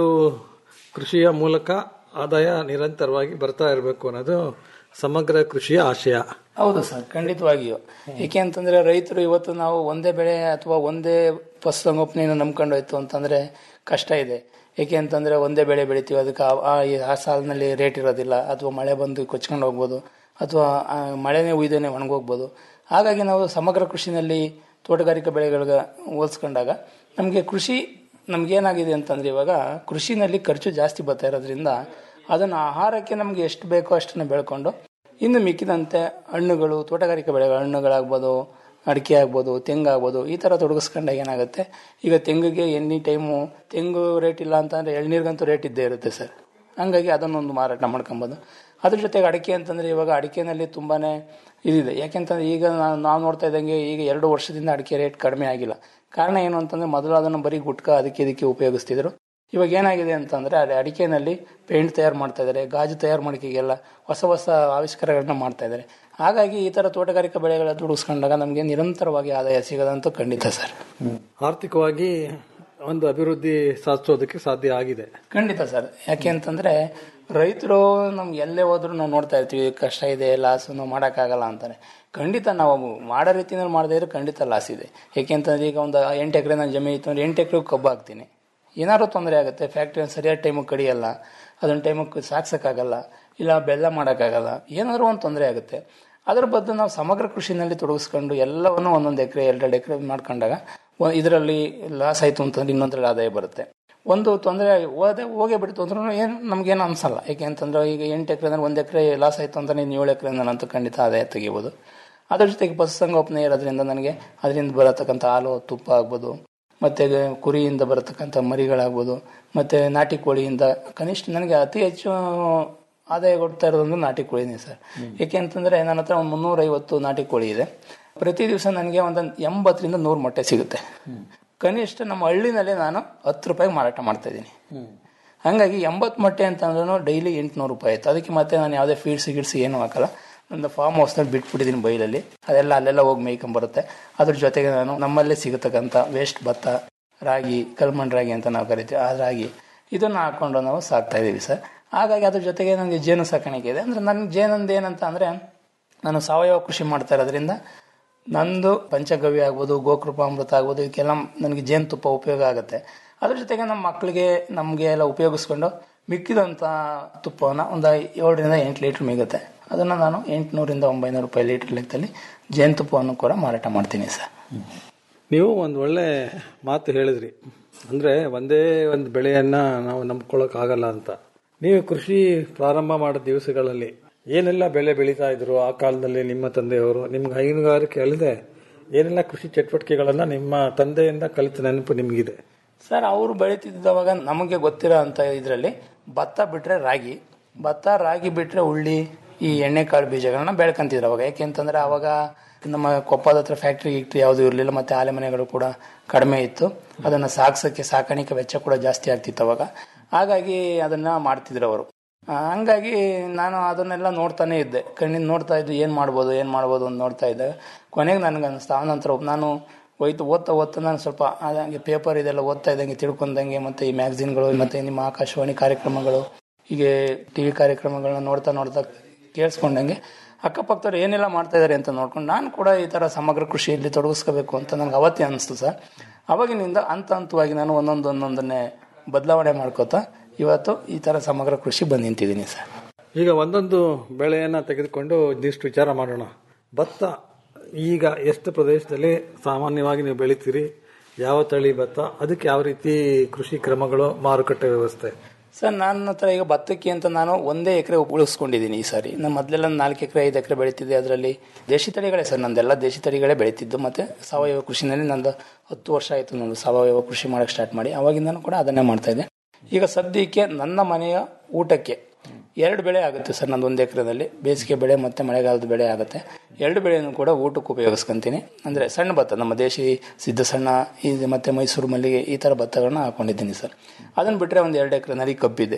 ಕೃಷಿಯ ಮೂಲಕ ಆದಾಯ ನಿರಂತರವಾಗಿ ಬರ್ತಾ ಇರಬೇಕು ಅನ್ನೋದು ಸಮಗ್ರ ಕೃಷಿಯ ಆಶಯ ಹೌದು ಸರ್ ಖಂಡಿತವಾಗಿಯೂ ಏಕೆ ಅಂತಂದ್ರೆ ರೈತರು ಇವತ್ತು ನಾವು ಒಂದೇ ಬೆಳೆ ಅಥವಾ ಒಂದೇ ಪಶುಸಂಗೋಪನೆಯನ್ನು ನಂಬ್ಕೊಂಡು ಹೋಯ್ತು ಅಂತಂದ್ರೆ ಕಷ್ಟ ಇದೆ ಏಕೆ ಅಂತಂದ್ರೆ ಒಂದೇ ಬೆಳೆ ಬೆಳಿತೀವಿ ಅದಕ್ಕೆ ಆ- ಆ ಆ ಸಾಲಿನಲ್ಲಿ ರೇಟ್ ಇರೋದಿಲ್ಲ ಅಥವಾ ಮಳೆ ಬಂದು ಕೊಚ್ಕೊಂಡು ಹೋಗ್ಬೋದು ಅಥವಾ ಆ ಮಳೆನೇ ಉಯ್ದೇನೆ ಒಣಗೋಗ್ಬೋದು ಹಾಗಾಗಿ ನಾವು ಸಮಗ್ರ ಕೃಷಿನಲ್ಲಿ ತೋಟಗಾರಿಕಾ ಬೆಳೆಗಳಿಗೆ ಹೋಲಿಸ್ಕೊಂಡಾಗ ನಮಗೆ ಕೃಷಿ ನಮಗೇನಾಗಿದೆ ಅಂತಂದ್ರೆ ಇವಾಗ ಕೃಷಿನಲ್ಲಿ ಖರ್ಚು ಜಾಸ್ತಿ ಬರ್ತಾ ಇರೋದ್ರಿಂದ ಅದನ್ನು ಆಹಾರಕ್ಕೆ ನಮಗೆ ಎಷ್ಟು ಬೇಕೋ ಅಷ್ಟನ್ನು ಬೆಳ್ಕೊಂಡು ಇನ್ನು ಮಿಕ್ಕಿದಂತೆ ಹಣ್ಣುಗಳು ತೋಟಗಾರಿಕೆ ಬೆಳೆಗಳು ಹಣ್ಣುಗಳಾಗ್ಬೋದು ಅಡಿಕೆ ಆಗ್ಬೋದು ತೆಂಗು ಆಗ್ಬೋದು ಈ ಥರ ತೊಡಗಿಸ್ಕೊಂಡಾಗ ಏನಾಗುತ್ತೆ ಈಗ ತೆಂಗಿಗೆ ಎನಿ ಟೈಮು ತೆಂಗು ರೇಟ್ ಇಲ್ಲ ಅಂತಂದರೆ ಎಳ್ನೀರಿಗಂತೂ ರೇಟ್ ಇದ್ದೇ ಇರುತ್ತೆ ಸರ್ ಹಂಗಾಗಿ ಅದನ್ನೊಂದು ಮಾರಾಟ ಮಾಡ್ಕೊಬೋದು ಅದ್ರ ಜೊತೆಗೆ ಅಡಿಕೆ ಅಂತಂದರೆ ಇವಾಗ ಅಡಿಕೆನಲ್ಲಿ ತುಂಬಾ ಇದಿದೆ ಯಾಕೆಂತಂದ್ರೆ ಈಗ ನಾವು ನಾವು ನೋಡ್ತಾ ಇದ್ದಂಗೆ ಈಗ ಎರಡು ವರ್ಷದಿಂದ ಅಡಿಕೆ ರೇಟ್ ಕಡಿಮೆ ಆಗಿಲ್ಲ ಕಾರಣ ಏನು ಅಂತಂದರೆ ಮೊದಲು ಅದನ್ನು ಬರೀ ಗುಟ್ಕ ಅದಕ್ಕೆ ಇದಕ್ಕೆ ಉಪಯೋಗಿಸ್ತಿದ್ರು ಇವಾಗ ಏನಾಗಿದೆ ಅಂತಂದರೆ ಅಲ್ಲಿ ಅಡಿಕೆನಲ್ಲಿ ಪೇಂಟ್ ತಯಾರು ಮಾಡ್ತಾ ಇದ್ದಾರೆ ಗಾಜು ತಯಾರು ಮಾಡೋಕ್ಕೆಲ್ಲ ಹೊಸ ಹೊಸ ಆವಿಷ್ಕಾರಗಳನ್ನ ಮಾಡ್ತಾ ಇದ್ದಾರೆ ಹಾಗಾಗಿ ಈ ಥರ ತೋಟಗಾರಿಕಾ ಬೆಳೆಗಳ ದುಡಿಸ್ಕೊಂಡಾಗ ನಮಗೆ ನಿರಂತರವಾಗಿ ಆದಾಯ ಸಿಗೋದಂತೂ ಖಂಡಿತ ಸರ್ ಆರ್ಥಿಕವಾಗಿ ಒಂದು ಅಭಿವೃದ್ಧಿ ಸಾಧಿಸೋದಕ್ಕೆ ಸಾಧ್ಯ ಆಗಿದೆ ಖಂಡಿತ ಸರ್ ಯಾಕೆ ಅಂತಂದ್ರೆ ರೈತರು ನಮ್ಗೆ ಎಲ್ಲೇ ಹೋದ್ರು ನಾವು ನೋಡ್ತಾ ಇರ್ತೀವಿ ಕಷ್ಟ ಇದೆ ಲಾಸ್ ನಾವು ಮಾಡೋಕ್ಕಾಗಲ್ಲ ಅಂತಾರೆ ಖಂಡಿತ ನಾವು ಮಾಡೋ ರೀತಿಯಲ್ಲಿ ಮಾಡದೇ ಇದ್ರೆ ಖಂಡಿತ ಲಾಸ್ ಇದೆ ಯಾಕೆಂತಂದ್ರೆ ಈಗ ಒಂದು ಎಂಟು ಎಕರೆ ನಾನು ಜಮೀನು ಇತ್ತು ಅಂದ್ರೆ ಎಂಟು ಎಕರೆ ಕಬ್ಬು ಹಾಕ್ತೀನಿ ಏನಾದ್ರು ತೊಂದರೆ ಆಗುತ್ತೆ ಫ್ಯಾಕ್ಟ್ರಿ ಸರಿಯಾದ ಟೈಮಿಗೆ ಕಡಿಯಲ್ಲ ಅದನ್ನ ಟೈಮಿಗೆ ಸಾಕ್ಸೋಕ್ಕಾಗಲ್ಲ ಇಲ್ಲ ಬೆಲ್ಲ ಮಾಡೋಕ್ಕಾಗಲ್ಲ ಏನಾದರೂ ಒಂದು ತೊಂದರೆ ಆಗುತ್ತೆ ಅದರ ಬದಲು ನಾವು ಸಮಗ್ರ ಕೃಷಿನಲ್ಲಿ ತೊಡಗಿಸ್ಕೊಂಡು ಎಲ್ಲವನ್ನು ಒಂದೊಂದು ಎಕರೆ ಎರಡೆರಡು ಎಕರೆ ಮಾಡ್ಕೊಂಡಾಗ ಇದರಲ್ಲಿ ಲಾಸ್ ಆಯಿತು ಅಂತಂದ್ರೆ ಇನ್ನೊಂದರಲ್ಲಿ ಆದಾಯ ಬರುತ್ತೆ ಒಂದು ತೊಂದರೆ ಹೋದೆ ಹೋಗೇ ಬಿಡ್ತು ಅಂದ್ರೂ ಏನು ನಮಗೇನು ಅನ್ಸಲ್ಲ ಯಾಕೆ ಅಂತಂದ್ರೆ ಈಗ ಎಂಟು ಎಕರೆ ಅಂದ್ರೆ ಒಂದು ಎಕರೆ ಲಾಸ್ ಆಯಿತು ಅಂತ ನೀನು ಏಳು ಎಕರೆ ನಂತೂ ಖಂಡಿತ ಆದಾಯ ತೆಗಿಬೋದು ಅದ್ರ ಜೊತೆಗೆ ಪಶುಸಂಗೋಪನೆ ಇರೋದ್ರಿಂದ ನನಗೆ ಅದರಿಂದ ಬರತಕ್ಕಂಥ ಹಾಲು ತುಪ್ಪ ಆಗ್ಬೋದು ಮತ್ತು ಕುರಿಯಿಂದ ಬರತಕ್ಕಂಥ ಮರಿಗಳಾಗ್ಬೋದು ಮತ್ತು ನಾಟಿ ಕೋಳಿಯಿಂದ ಕನಿಷ್ಠ ನನಗೆ ಅತಿ ಹೆಚ್ಚು ಆದಾಯ ಕೊಡ್ತಾ ಇರೋದೊಂದು ನಾಟಿ ಕೋಳಿನೇ ಸರ್ ಏಕೆ ಅಂತಂದರೆ ನನ್ನ ಹತ್ರ ಒಂದು ಮುನ್ನೂರೈವತ್ತು ನಾಟಿ ಕೋಳಿ ಇದೆ ಪ್ರತಿ ದಿವಸ ನನಗೆ ಒಂದು ಎಂಬತ್ತರಿಂದ ನೂರು ಮೊಟ್ಟೆ ಸಿಗುತ್ತೆ ಕನಿಷ್ಠ ನಮ್ಮ ಹಳ್ಳಿನಲ್ಲಿ ನಾನು ಹತ್ತು ರೂಪಾಯಿಗೆ ಮಾರಾಟ ಮಾಡ್ತಾ ಇದ್ದೀನಿ ಹಾಗಾಗಿ ಎಂಬತ್ತು ಮೊಟ್ಟೆ ಅಂತ ಅಂದ್ರೂ ಡೈಲಿ ಎಂಟುನೂರು ರೂಪಾಯಿ ಆಯ್ತು ಅದಕ್ಕೆ ಮತ್ತೆ ನಾನು ಯಾವುದೇ ಫೀಡ್ಸ್ ಗಿಡ್ಸ್ ಏನೂ ಹಾಕಲ್ಲ ನನ್ನ ಫಾರ್ಮ್ ಹೌಸ್ನಲ್ಲಿ ಬಿಟ್ಬಿಟ್ಟಿದ್ದೀನಿ ಬೈಲಲ್ಲಿ ಅದೆಲ್ಲ ಅಲ್ಲೆಲ್ಲ ಹೋಗಿ ಮೇಯ್ಕೊಂಬರುತ್ತೆ ಅದ್ರ ಜೊತೆಗೆ ನಾನು ನಮ್ಮಲ್ಲೇ ಸಿಗತಕ್ಕಂಥ ವೇಸ್ಟ್ ಭತ್ತ ರಾಗಿ ಕಲ್ಮಣ್ ರಾಗಿ ಅಂತ ನಾವು ಕರಿತೀವಿ ಆ ರಾಗಿ ಇದನ್ನ ಹಾಕೊಂಡು ನಾವು ಸಾಕ್ತಾ ಇದೀವಿ ಸರ್ ಹಾಗಾಗಿ ಅದ್ರ ಜೊತೆಗೆ ನನಗೆ ಜೇನು ಸಾಕಾಣಿಕೆ ಇದೆ ಅಂದ್ರೆ ನನ್ಗೆ ಜೇನಂದು ಏನಂತ ಅಂದ್ರೆ ನಾನು ಸಾವಯವ ಕೃಷಿ ಮಾಡ್ತಾ ಇರೋದ್ರಿಂದ ನಂದು ಪಂಚಗವ್ಯ ಆಗ್ಬೋದು ಗೋಕೃಪಾಮೃತ ಆಗ್ಬೋದು ಇದಕ್ಕೆಲ್ಲ ನನಗೆ ಜೇನುತುಪ್ಪ ಉಪಯೋಗ ಆಗುತ್ತೆ ಅದ್ರ ಜೊತೆಗೆ ನಮ್ಮ ಮಕ್ಕಳಿಗೆ ನಮಗೆ ಎಲ್ಲ ಉಪಯೋಗಿಸ್ಕೊಂಡು ಮಿಕ್ಕಿದಂಥ ತುಪ್ಪವನ್ನು ಒಂದು ಏಳರಿಂದ ಎಂಟು ಲೀಟ್ರ್ ಮಿಗುತ್ತೆ ಅದನ್ನು ನಾನು ಎಂಟುನೂರಿಂದ ಒಂಬೈನೂರು ರೂಪಾಯಿ ಲೀಟ್ರ್ ಲೆಕ್ಕದಲ್ಲಿ ಜೇನುತುಪ್ಪವನ್ನು ಕೂಡ ಮಾರಾಟ ಮಾಡ್ತೀನಿ ಸರ್ ನೀವು ಒಂದು ಒಳ್ಳೆ ಮಾತು ಹೇಳಿದ್ರಿ ಅಂದರೆ ಒಂದೇ ಒಂದು ಬೆಳೆಯನ್ನು ನಾವು ನಂಬ್ಕೊಳ್ಳೋಕ್ಕಾಗಲ್ಲ ಅಂತ ನೀವು ಕೃಷಿ ಪ್ರಾರಂಭ ಮಾಡಿದ ದಿವಸಗಳಲ್ಲಿ ಏನೆಲ್ಲ ಬೆಳೆ ಬೆಳೀತಾ ಇದ್ರು ಆ ಕಾಲದಲ್ಲಿ ನಿಮ್ಮ ತಂದೆಯವರು ನಿಮ್ಗೆ ಹೈನುಗಾರಿಕೆ ಅಲ್ಲದೆ ಏನೆಲ್ಲ ಕೃಷಿ ಚಟುವಟಿಕೆಗಳನ್ನು ನಿಮ್ಮ ತಂದೆಯಿಂದ ಕಲಿತ ನೆನಪು ನಿಮಗಿದೆ ಸರ್ ಅವರು ಬೆಳೀತಿದ್ದವಾಗ ನಮಗೆ ಗೊತ್ತಿರೋ ಅಂತ ಇದರಲ್ಲಿ ಭತ್ತ ಬಿಟ್ರೆ ರಾಗಿ ಭತ್ತ ರಾಗಿ ಬಿಟ್ರೆ ಉಳ್ಳಿ ಈ ಎಣ್ಣೆಕಾಳು ಬೀಜಗಳನ್ನ ಬೆಳ್ಕೊಂತಿದ್ರು ಅವಾಗ ಯಾಕೆಂತಂದ್ರೆ ಅವಾಗ ನಮ್ಮ ಕೊಪ್ಪದ ಹತ್ರ ಫ್ಯಾಕ್ಟ್ರಿ ಗಿಕ್ಟ್ರಿ ಯಾವುದು ಇರಲಿಲ್ಲ ಮತ್ತೆ ಆಲೆ ಮನೆಗಳು ಕೂಡ ಕಡಿಮೆ ಇತ್ತು ಅದನ್ನು ಸಾಕ್ಸೋಕ್ಕೆ ಸಾಕಾಣಿಕೆ ವೆಚ್ಚ ಕೂಡ ಜಾಸ್ತಿ ಆಗ್ತಿತ್ತು ಅವಾಗ ಹಾಗಾಗಿ ಅದನ್ನ ಮಾಡ್ತಿದ್ರು ಅವರು ಆ, ಹಂಗಾಗಿ ನಾನು ಅದನ್ನೆಲ್ಲ ನೋಡ್ತಾನೆ ಇದ್ದೆ ಕಣ್ಣಿಂದ ನೋಡ್ತಾ ಇದ್ದು ಏನು ಮಾಡ್ಬೋದು ಏನು ಮಾಡ್ಬೋದು ಅಂತ ನೋಡ್ತಾ ಇದ್ದೆ ಕೊನೆಗೆ ನನಗೆ ಅನಿಸ್ತಾ ಆನಂತರ ನಾನು ಹೋಯ್ತು ಓದ್ತಾ ಓದ್ತಾ ನಾನು ಸ್ವಲ್ಪ ಹಾಗೆ ಪೇಪರ್ ಇದೆಲ್ಲ ಓದ್ತಾ ಇದ್ದಂಗೆ ತಿಳ್ಕೊಂಡಂಗೆ ಮತ್ತೆ ಈ ಮ್ಯಾಗ್ಝಿನ್ಗಳು ಮತ್ತೆ ನಿಮ್ಮ ಆಕಾಶವಾಣಿ ಕಾರ್ಯಕ್ರಮಗಳು ಹೀಗೆ ಟಿ ವಿ ಕಾರ್ಯಕ್ರಮಗಳನ್ನ ನೋಡ್ತಾ ನೋಡ್ತಾ ಕೇಳಿಸ್ಕೊಂಡಂಗೆ ಅಕ್ಕಪಕ್ಕದವ್ರು ಏನೆಲ್ಲ ಮಾಡ್ತಾ ಇದ್ದಾರೆ ಅಂತ ನೋಡ್ಕೊಂಡು ನಾನು ಕೂಡ ಈ ಥರ ಸಮಗ್ರ ಕೃಷಿಯಲ್ಲಿ ತೊಡಗಿಸ್ಕೋಬೇಕು ಅಂತ ನನಗೆ ಅವತ್ತೇ ಅನಿಸ್ತು ಸರ್ ಅವಾಗಿನಿಂದ ಹಂತ ಹಂತವಾಗಿ ನಾನು ಒಂದೊಂದು ಒಂದೊಂದನ್ನೇ ಬದಲಾವಣೆ ಮಾಡ್ಕೋತಾ ಇವತ್ತು ಈ ಥರ ಸಮಗ್ರ ಕೃಷಿ ಬಂದು ನಿಂತಿದ್ದೀನಿ ಸರ್ ಈಗ ಒಂದೊಂದು ಬೆಳೆಯನ್ನು ತೆಗೆದುಕೊಂಡು ಒಂದಿಷ್ಟು ವಿಚಾರ ಮಾಡೋಣ ಭತ್ತ ಈಗ ಎಷ್ಟು ಪ್ರದೇಶದಲ್ಲಿ ಸಾಮಾನ್ಯವಾಗಿ ನೀವು ಬೆಳಿತೀರಿ ಯಾವ ತಳಿ ಭತ್ತ ಅದಕ್ಕೆ ಯಾವ ರೀತಿ ಕೃಷಿ ಕ್ರಮಗಳು ಮಾರುಕಟ್ಟೆ ವ್ಯವಸ್ಥೆ ಸರ್ ನನ್ನ ಹತ್ರ ಈಗ ಭತ್ತಕ್ಕೆ ಅಂತ ನಾನು ಒಂದೇ ಎಕರೆ ಉಳಿಸ್ಕೊಂಡಿದ್ದೀನಿ ಈ ಸಾರಿ ನಾನು ಮೊದಲೆಲ್ಲ ನಾಲ್ಕು ಎಕರೆ ಐದು ಎಕರೆ ಬೆಳೀತಿದ್ದೆ ಅದರಲ್ಲಿ ದೇಶಿ ತಳಿಗಳೇ ಸರ್ ನಂದೆಲ್ಲ ದೇಶಿ ತಳಿಗಳೇ ಬೆಳೀತಿದ್ದು ಮತ್ತೆ ಸಾವಯವ ಕೃಷಿನಲ್ಲಿ ನಂದು ಹತ್ತು ವರ್ಷ ಆಯಿತು ನಾನು ಸಾವಯವ ಕೃಷಿ ಮಾಡೋಕ್ಕೆ ಸ್ಟಾರ್ಟ್ ಮಾಡಿ ಅವಾಗಿಂದನೂ ಕೂಡ ಅದನ್ನೇ ಮಾಡ್ತಾ ಇದ್ದೆ ಈಗ ಸದ್ಯಕ್ಕೆ ನನ್ನ ಮನೆಯ ಊಟಕ್ಕೆ ಎರಡು ಬೆಳೆ ಆಗುತ್ತೆ ಸರ್ ನಂದು ಒಂದು ಎಕರೆದಲ್ಲಿ ಬೇಸಿಗೆ ಬೆಳೆ ಮತ್ತು ಮಳೆಗಾಲದ ಬೆಳೆ ಆಗುತ್ತೆ ಎರಡು ಬೆಳೆಯನ್ನು ಕೂಡ ಊಟಕ್ಕೆ ಉಪಯೋಗಿಸ್ಕೊಂತೀನಿ ಅಂದರೆ ಸಣ್ಣ ಭತ್ತ ನಮ್ಮ ದೇಶಿ ಸಿದ್ಧ ಸಣ್ಣ ಇದು ಮತ್ತು ಮೈಸೂರು ಮಲ್ಲಿಗೆ ಈ ಥರ ಭತ್ತಗಳನ್ನ ಹಾಕೊಂಡಿದ್ದೀನಿ ಸರ್ ಅದನ್ನು ಬಿಟ್ಟರೆ ಒಂದು ಎರಡು ಎಕರೆನಲ್ಲಿ ಕಬ್ಬಿದೆ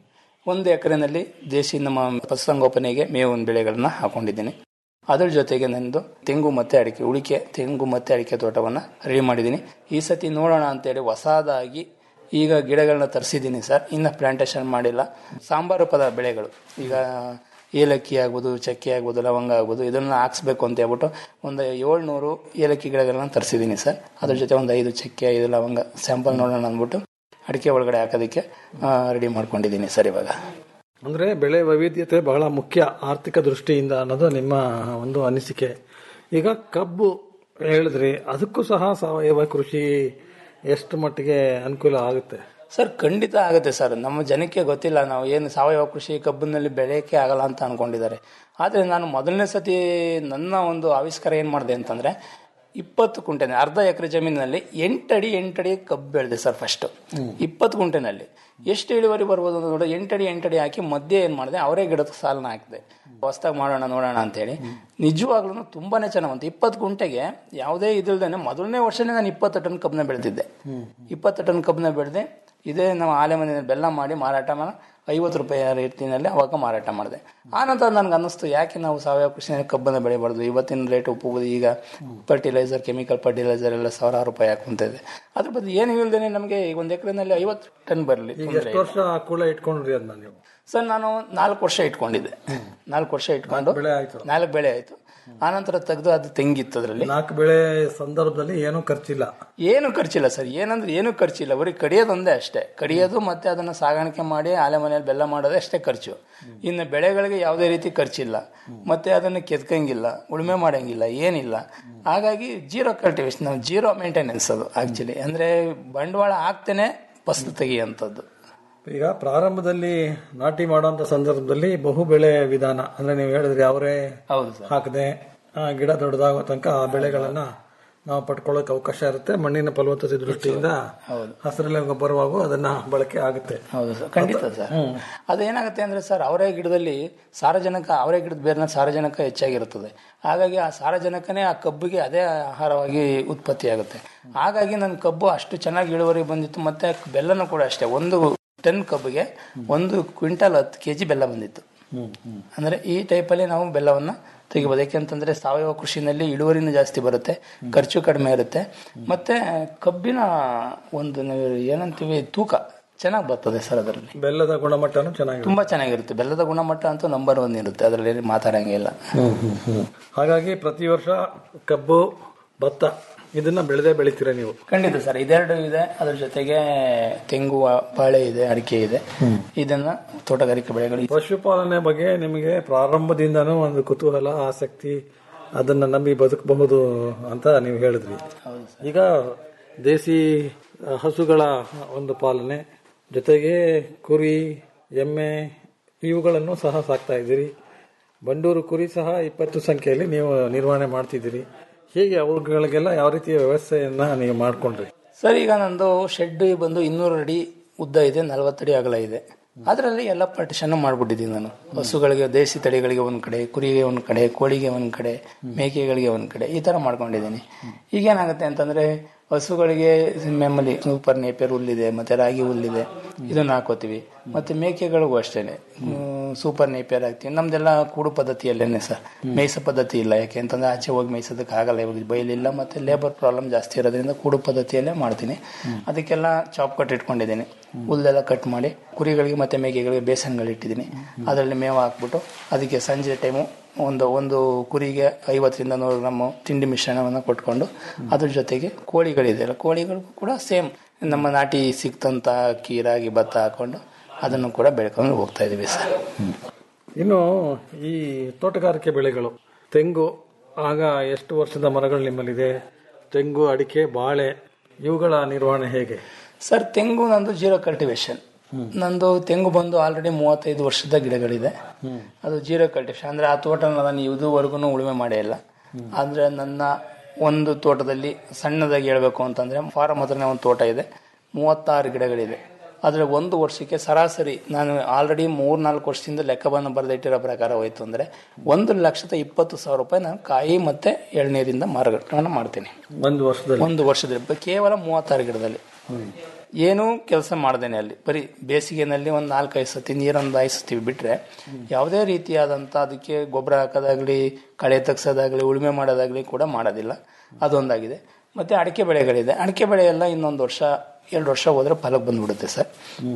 ಒಂದು ಎಕರೆನಲ್ಲಿ ದೇಶಿ ನಮ್ಮ ಪಶುಸಂಗೋಪನೆಗೆ ಮೇವಿನ ಬೆಳೆಗಳನ್ನ ಹಾಕೊಂಡಿದ್ದೀನಿ ಅದ್ರ ಜೊತೆಗೆ ನಂದು ತೆಂಗು ಮತ್ತು ಅಡಿಕೆ ಉಳಿಕೆ ತೆಂಗು ಮತ್ತು ಅಡಿಕೆ ತೋಟವನ್ನು ರೆಡಿ ಮಾಡಿದ್ದೀನಿ ಈ ಸತಿ ನೋಡೋಣ ಅಂತೇಳಿ ಹೊಸದಾಗಿ ಈಗ ಗಿಡಗಳನ್ನ ತರಿಸಿದ್ದೀನಿ ಸರ್ ಇನ್ನು ಪ್ಲಾಂಟೇಶನ್ ಮಾಡಿಲ್ಲ ಸಾಂಬಾರು ಪದ ಬೆಳೆಗಳು ಈಗ ಏಲಕ್ಕಿ ಆಗ್ಬೋದು ಚಕ್ಕೆ ಆಗ್ಬೋದು ಲವಂಗ ಆಗ್ಬೋದು ಇದನ್ನು ಹಾಕ್ಸ್ಬೇಕು ಅಂತ ಹೇಳ್ಬಿಟ್ಟು ಒಂದು ಏಳ್ನೂರು ಏಲಕ್ಕಿ ಗಿಡಗಳನ್ನ ತರಿಸಿದ್ದೀನಿ ಸರ್ ಅದ್ರ ಜೊತೆ ಒಂದು ಐದು ಚಕ್ಕೆ ಐದು ಲವಂಗ ಸ್ಯಾಂಪಲ್ ನೋಡೋಣ ಅಂದ್ಬಿಟ್ಟು ಅಡಿಕೆ ಒಳಗಡೆ ಹಾಕೋದಕ್ಕೆ ರೆಡಿ ಮಾಡ್ಕೊಂಡಿದ್ದೀನಿ ಸರ್ ಇವಾಗ ಅಂದ್ರೆ ಬೆಳೆ ವೈವಿಧ್ಯತೆ ಬಹಳ ಮುಖ್ಯ ಆರ್ಥಿಕ ದೃಷ್ಟಿಯಿಂದ ಅನ್ನೋದು ನಿಮ್ಮ ಒಂದು ಅನಿಸಿಕೆ ಈಗ ಕಬ್ಬು ಹೇಳಿದ್ರಿ ಅದಕ್ಕೂ ಸಹ ಸಾವಯವ ಕೃಷಿ ಎಷ್ಟು ಮಟ್ಟಿಗೆ ಅನುಕೂಲ ಆಗುತ್ತೆ ಸರ್ ಖಂಡಿತ ಆಗುತ್ತೆ ಸರ್ ನಮ್ಮ ಜನಕ್ಕೆ ಗೊತ್ತಿಲ್ಲ ನಾವು ಏನು ಸಾವಯವ ಕೃಷಿ ಕಬ್ಬಿನಲ್ಲಿ ಬೆಳೆಯೋಕ್ಕೆ ಆಗಲ್ಲ ಅಂತ ಅನ್ಕೊಂಡಿದ್ದಾರೆ ಆದರೆ ನಾನು ಮೊದಲನೇ ಸತಿ ನನ್ನ ಒಂದು ಆವಿಷ್ಕಾರ ಏನು ಮಾಡಿದೆ ಅಂತಂದ್ರೆ ಇಪ್ಪತ್ತು ಕುಂಟೆನೆ ಅರ್ಧ ಎಕರೆ ಜಮೀನಿನಲ್ಲಿ ಎಂಟಡಿ ಎಂಟಡಿ ಕಬ್ಬು ಬೆಳೆದೆ ಸರ್ ಫಸ್ಟ್ ಇಪ್ಪತ್ತು ಕುಂಟೆನಲ್ಲಿ ಎಷ್ಟು ಇಳುವರಿ ಬರ್ಬೋದು ಅಂತ ನೋಡಿ ಎಂಟಡಿ ಎಂಟಡಿ ಹಾಕಿ ಮಧ್ಯೆ ಏನು ಮಾಡಿದೆ ಅವರೇ ಗಿಡದ ಸಾಲನ್ನ ಹಾಕಿದೆ ಹೊಸ್ದಾಗಿ ಮಾಡೋಣ ನೋಡೋಣ ಅಂತೇಳಿ ನಿಜವಾಗ್ಲೂ ತುಂಬಾನೇ ಚೆನ್ನಾಗಿ ಬಂತು ಇಪ್ಪತ್ತು ಗುಂಟೆಗೆ ಯಾವುದೇ ಇದಿಲ್ದೇನೆ ಮೊದಲನೇ ವರ್ಷನೇ ನಾನು ಇಪ್ಪತ್ತು ಟನ್ ಕಬ್ಬನ್ನ ಬೆಳೆದಿದ್ದೆ ಇಪ್ಪತ್ತು ಟನ್ ಕಬ್ಬನ್ನ ಬೆಳೆದೆ ಇದೇ ನಾವು ಆಲೆ ಮನೆಯಲ್ಲಿ ಬೆಲ್ಲ ಮಾಡಿ ಮಾರಾಟ ಮಾಡಿ ಐವತ್ತು ರೂಪಾಯಿ ರೇಟಿನಲ್ಲಿ ಅವಾಗ ಮಾರಾಟ ಮಾಡಿದೆ ಆನಂತರ ನನ್ಗೆ ಅನ್ನಿಸ್ತು ಯಾಕೆ ನಾವು ಸಾವಯವ ಕೃಷಿನಲ್ಲಿ ಕಬ್ಬನ್ನ ಬೆಳಿಬಾರ್ದು ಇವತ್ತಿನ ರೇಟ್ ಉಪ್ಪು ಈಗ ಫರ್ಟಿಲೈಸರ್ ಕೆಮಿಕಲ್ ಫರ್ಟಿಲೈಸರ್ ಎಲ್ಲ ಸಾವಿರಾರು ರೂಪಾಯಿ ಹಾಕುಂತ ಇದೆ ಅದ್ರ ಬದಲು ಏನು ಇಲ್ದೇನೆ ನಮಗೆ ಈಗ ಒಂದು ಎಕರೆನಲ್ಲಿ ಐವತ್ತು ಟನ್ ಬರಲಿ ಈಗ ಎಷ್ಟು ವರ್ಷ ಕೂಳ ಇಟ್ಕೊಂಡ್ರಿ ಅದನ್ನ ನೀವು ಸರ್ ನಾನು ನಾಲ್ಕು ವರ್ಷ ಇಟ್ಕೊಂಡಿದ್ದೆ ನಾಲ್ಕು ವರ್ಷ ಇಟ್ಕೊಂಡು ಬೆಳೆ ಆಯ್ತು ನಾಲ್ಕು ಬೆಳೆ ಆಯ್ತು ಆನಂತರ ತೆಗೆದು ಅದು ತೆಂಗಿತ್ತು ಅದರಲ್ಲಿ ನಾಲ್ಕು ಬೆಳೆ ಸಂದರ್ಭದಲ್ಲಿ ಏನೂ ಖರ್ಚಿಲ್ಲ ಏನು ಖರ್ಚಿಲ್ಲ ಸರ್ ಏನಂದ್ರೆ ಏನು ಖರ್ಚಿಲ್ಲ ಬರೀ ಕಡಿಯೋದೊಂದೇ ಅಷ್ಟೇ ಕಡಿಯೋದು ಮತ್ತೆ ಅದನ್ನ ಸಾಗಾಣಿಕೆ ಮಾಡಿ ಆಲೆ ಮನೆಯಲ್ಲಿ ಬೆಲ್ಲ ಮಾಡೋದೇ ಅಷ್ಟೇ ಖರ್ಚು ಇನ್ನು ಬೆಳೆಗಳಿಗೆ ಯಾವುದೇ ರೀತಿ ಖರ್ಚಿಲ್ಲ ಮತ್ತೆ ಅದನ್ನು ಕೆತ್ಕಂಗಿಲ್ಲ ಉಳುಮೆ ಮಾಡಂಗಿಲ್ಲ ಏನಿಲ್ಲ ಹಾಗಾಗಿ ಜೀರೋ ಕಲ್ಟಿವೇಶನ್ ನಾವು ಜೀರೋ ಮೇಂಟೆನೆನ್ಸ್ ಅದು ಆಕ್ಚುಲಿ ಅಂದ್ರೆ ಬಂಡವಾಳ ಹಾಕ್ತೇನೆ ಫಸಲು ತೆಗಿಯುವಂಥದ್ದು ಈಗ ಪ್ರಾರಂಭದಲ್ಲಿ ನಾಟಿ ಮಾಡುವಂತ ಸಂದರ್ಭದಲ್ಲಿ ಬಹು ಬೆಳೆ ವಿಧಾನ ಅಂದ್ರೆ ನೀವು ಹೇಳಿದ್ರಿ ಅವರೇ ಹೌದು ಸರ್ ಹಾಕದೆ ಆ ಗಿಡ ದೊಡ್ಡದಾಗೋ ತನಕ ಆ ಬೆಳೆಗಳನ್ನ ನಾವು ಪಡ್ಕೊಳ್ಳೋಕೆ ಅವಕಾಶ ಇರುತ್ತೆ ಮಣ್ಣಿನ ಫಲವತ್ತತೆ ದೃಷ್ಟಿಯಿಂದ ಹಸಿರೆಲೆ ಗೊಬ್ಬರವಾಗೂ ಅದನ್ನ ಬಳಕೆ ಆಗುತ್ತೆ ಹೌದು ಸರ್ ಖಂಡಿತ ಸರ್ ಅದೇನಾಗುತ್ತೆ ಅಂದ್ರೆ ಸರ್ ಅವರೇ ಗಿಡದಲ್ಲಿ ಸಾರಜನಕ ಅವರೇ ಗಿಡದ ಬೇರಿನ ಸಾರಜನಕ ಹೆಚ್ಚಾಗಿರುತ್ತದೆ ಹಾಗಾಗಿ ಆ ಸಾರಜನಕನೇ ಆ ಕಬ್ಬಿಗೆ ಅದೇ ಆಹಾರವಾಗಿ ಉತ್ಪತ್ತಿ ಆಗುತ್ತೆ ಹಾಗಾಗಿ ನನ್ನ ಕಬ್ಬು ಅಷ್ಟು ಚೆನ್ನಾಗಿ ಇಳುವರಿ ಬಂದಿತ್ತು ಮತ್ತೆ ಬೆಲ್ಲನೂ ಕೂಡ ಅಷ್ಟೇ ಒಂದು ಟನ್ ಕಬ್ಬಿಗೆ ಒಂದು ಕ್ವಿಂಟಲ್ ಹತ್ತು ಕೆಜಿ ಬೆಲ್ಲ ಬಂದಿತ್ತು ಅಂದ್ರೆ ಈ ಟೈಪಲ್ಲಿ ನಾವು ಬೆಲ್ಲವನ್ನ ತೆಗಿಬೋದು ಯಾಕೆಂತಂದ್ರೆ ಸಾವಯವ ಕೃಷಿನಲ್ಲಿ ಇಳುವರಿನೂ ಜಾಸ್ತಿ ಬರುತ್ತೆ ಖರ್ಚು ಕಡಿಮೆ ಇರುತ್ತೆ ಮತ್ತೆ ಕಬ್ಬಿನ ಒಂದು ನಾವು ಏನಂತೀವಿ ತೂಕ ಚೆನ್ನಾಗಿ ಬರ್ತದೆ ಸರ್ ಅದರಲ್ಲಿ ಬೆಲ್ಲದ ಗುಣಮಟ್ಟನೂ ಚೆನ್ನಾಗಿದೆ ತುಂಬಾ ಚೆನ್ನಾಗಿರುತ್ತೆ ಬೆಲ್ಲದ ಗುಣಮಟ್ಟ ಅಂತೂ ನಂಬರ್ ಒನ್ ಇರುತ್ತೆ ಅದರಲ್ಲಿ ಮಾತಾಡಂಗಿಲ್ಲ ಹಾಗಾಗಿ ಪ್ರತಿ ವರ್ಷ ಕಬ್ಬು ಭತ್ತ ಇದನ್ನ ಬೆಳೆದೇ ಬೆಳಿತೀರಾ ನೀವು ಖಂಡಿತ ಸರ್ ಇದೆರಡು ಇದೆ ಅದ್ರ ಜೊತೆಗೆ ತೆಂಗು ಬಾಳೆ ಇದೆ ಅಡಿಕೆ ಇದೆ ಇದನ್ನ ತೋಟಗಾರಿಕೆ ಬೆಳೆಗಳು ಪಶುಪಾಲನೆ ಬಗ್ಗೆ ನಿಮಗೆ ಪ್ರಾರಂಭದಿಂದನೂ ಒಂದು ಕುತೂಹಲ ಆಸಕ್ತಿ ಅದನ್ನ ನಂಬಿ ಬದುಕಬಹುದು ಅಂತ ನೀವು ಹೇಳಿದ್ರಿ ಈಗ ದೇಸಿ ಹಸುಗಳ ಒಂದು ಪಾಲನೆ ಜೊತೆಗೆ ಕುರಿ ಎಮ್ಮೆ ಇವುಗಳನ್ನು ಸಹ ಸಾಕ್ತಾ ಇದ್ದೀರಿ ಬಂಡೂರು ಕುರಿ ಸಹ ಇಪ್ಪತ್ತು ಸಂಖ್ಯೆಯಲ್ಲಿ ನೀವು ನಿರ್ವಹಣೆ ಮಾಡ್ತಿದ್ದೀರಿ ಹೇಗೆ ಅವುಗಳಿಗೆಲ್ಲ ಯಾವ ರೀತಿಯ ವ್ಯವಸ್ಥೆಯನ್ನ ನೀವು ಮಾಡ್ಕೊಂಡ್ರಿ ಸರ್ ಈಗ ನಂದು ಶೆಡ್ ಬಂದು ಇನ್ನೂರು ಅಡಿ ಉದ್ದ ಇದೆ ನಲವತ್ತಡಿ ಅಗಲ ಇದೆ ಅದರಲ್ಲಿ ಎಲ್ಲ ಪಾರ್ಟಿಷನ್ ಮಾಡ್ಬಿಟ್ಟಿದ್ದೀನಿ ನಾನು ಹಸುಗಳಿಗೆ ದೇಸಿ ತಳಿಗಳಿಗೆ ಒಂದ್ ಕಡೆ ಕುರಿಗೆ ಒಂದ್ ಕಡೆ ಕೋಳಿಗೆ ಒಂದ್ ಕಡೆ ಮೇಕೆಗಳಿಗೆ ಒಂದ್ ಕಡೆ ಈ ತರ ಮಾಡ್ಕೊಂಡಿದ್ದೀನಿ ಈಗೇನಾಗುತ್ತೆ ಅಂತಂದ್ರೆ ಹಸುಗಳಿಗೆ ಮೆಮ್ಮಲಿ ಸೂಪರ್ ನೇಪಿಯರ್ ಹುಲ್ಲಿದೆ ಮತ್ತೆ ರಾಗಿ ಹುಲ್ಲಿದೆ ಇದನ್ನ ಹಾಕೋತೀವಿ ಮತ್ತೆ ಮೇಕೆಗಳಿಗೂ ಅಷ್ಟೇನೆ ಹ್ಮ್, ಸೂಪರ್ ನೇಪಿಯರ್ ಹಾಕ್ತೀವಿ ನಮ್ದೆಲ್ಲ ಕೂಡು ಪದ್ಧತಿಯಲ್ಲೇನೆ ಸರ್ ಮೇಯ್ಸೋ ಪದ್ಧತಿ ಇಲ್ಲ ಯಾಕೆ ಅಂತಂದ್ರೆ ಆಚೆ ಹೋಗಿ ಮೇಯ್ಸೋದಕ್ಕೆ ಆಗಲ್ಲ ಇವಾಗ ಬೈಲಿಲ್ಲ ಮತ್ತೆ ಲೇಬರ್ ಪ್ರಾಬ್ಲಮ್ ಜಾಸ್ತಿ ಇರೋದ್ರಿಂದ ಕೂಡು ಪದ್ಧತಿಯಲ್ಲೇ ಮಾಡ್ತೀನಿ ಅದಕ್ಕೆಲ್ಲ ಚಾಪ್ ಕಟ್ ಇಟ್ಕೊಂಡಿದ್ದೀನಿ ಹುಲ್ಲೆಲ್ಲ ಕಟ್ ಮಾಡಿ ಕುರಿಗಳಿಗೆ ಮತ್ತೆ ಮೇಕೆಗಳಿಗೆ ಬೇಸನ್ಗಳು ಇಟ್ಟಿದ್ದೀನಿ ಅದರಲ್ಲಿ ಮೇವು ಹಾಕ್ಬಿಟ್ಟು ಅದಕ್ಕೆ ಸಂಜೆ ಟೈಮು ಒಂದು ಒಂದು ಕುರಿಗೆ ಐವತ್ತರಿಂದ ನೂರು ಗ್ರಾಮ್ ತಿಂಡಿ ಮಿಶ್ರಣವನ್ನು ಕೊಟ್ಕೊಂಡು ಅದ್ರ ಜೊತೆಗೆ ಕೋಳಿಗಳಿದೆ ಕೋಳಿಗಳಿಗೂ ಕೂಡ ಸೇಮ್ ನಮ್ಮ ನಾಟಿ ಸಿಕ್ತಂತ ಅಕ್ಕಿ ರಾಗಿ ಭತ್ತ ಹಾಕೊಂಡು ಅದನ್ನು ಕೂಡ ಬೆಳ್ಕೊಂಡು ಹೋಗ್ತಾ ಇದೀವಿ ಸರ್ ಇನ್ನು ಈ ತೋಟಗಾರಿಕೆ ಬೆಳೆಗಳು ತೆಂಗು ಆಗ ಎಷ್ಟು ವರ್ಷದ ಮರಗಳು ನಿಮ್ಮಲ್ಲಿದೆ ತೆಂಗು ಅಡಿಕೆ ಬಾಳೆ ಇವುಗಳ ನಿರ್ವಹಣೆ ಹೇಗೆ ಸರ್ ತೆಂಗು ನಂದು ಜೀರೋ ಕಲ್ಟಿವೇಶನ್ ನಂದು ತೆಂಗು ಬಂದು ಆಲ್ರೆಡಿ ಮೂವತ್ತೈದು ವರ್ಷದ ಗಿಡಗಳಿದೆ ಅದು ಜೀರೋ ಕಲ್ಟಿವೇಶನ್ ಅಂದ್ರೆ ಆ ತೋಟ ನಾನು ಇದುವರೆಗೂ ಉಳುಮೆ ಮಾಡೇ ಇಲ್ಲ ಅಂದ್ರೆ ನನ್ನ ಒಂದು ತೋಟದಲ್ಲಿ ಸಣ್ಣದಾಗಿ ಹೇಳ್ಬೇಕು ಅಂತಂದ್ರೆ ಫಾರಂ ಹತ್ರನೇ ಒಂದು ತೋಟ ಇದೆ ಮೂವತ್ತಾರು ಗಿಡಗಳಿದೆ ಆದರೆ ಒಂದು ವರ್ಷಕ್ಕೆ ಸರಾಸರಿ ನಾನು ಆಲ್ರೆಡಿ ಮೂರ್ ನಾಲ್ಕು ವರ್ಷದಿಂದ ಲೆಕ್ಕವನ್ನು ಬರೆದಿಟ್ಟಿರೋ ಪ್ರಕಾರ ಹೋಯ್ತು ಅಂದ್ರೆ ಒಂದು ಲಕ್ಷದ ಇಪ್ಪತ್ತು ಸಾವಿರ ರೂಪಾಯಿ ನಾನು ಕಾಯಿ ಮತ್ತೆ ಎಳ್ನೀರಿಂದ ಮಾರಾಟವನ್ನು ಮಾಡ್ತೀನಿ ಒಂದು ವರ್ಷದಲ್ಲಿ ಒಂದು ವರ್ಷದಲ್ಲಿ ಬ- ಕೇವಲ ಮೂವತ್ತಾರು ಗಿಡದಲ್ಲಿ ಏನೂ ಕೆಲಸ ಮಾಡ್ದೇನೆ ಅಲ್ಲಿ ಬರೀ ಬೇಸಿಗೆನಲ್ಲಿ ಒಂದು ನಾಲ್ಕೈದು ಸತಿ ನೀರೊಂದು ಹಾಯಿಸ್ತೀವಿ ಬಿಟ್ರೆ ಯಾವುದೇ ರೀತಿಯಾದಂಥ ಅದಕ್ಕೆ ಗೊಬ್ಬರ ಹಾಕೋದಾಗ್ಲಿ ಕಳೆ ತೆಗ್ಸೋದಾಗ್ಲಿ ಉಳುಮೆ ಮಾಡೋದಾಗ್ಲಿ ಕೂಡ ಮಾಡೋದಿಲ್ಲ ಅದೊಂದಾಗಿದೆ ಮತ್ತೆ ಅಡಿಕೆ ಬೆಳೆಗಳಿದೆ ಅಡಿಕೆ ಬೆಳೆ ಎಲ್ಲ ಇನ್ನೊಂದು ವರ್ಷ ಎರಡು ವರ್ಷ ಹೋದ್ರೆ ಫಲಕ್ಕೆ ಬಂದ್ಬಿಡುತ್ತೆ ಸರ್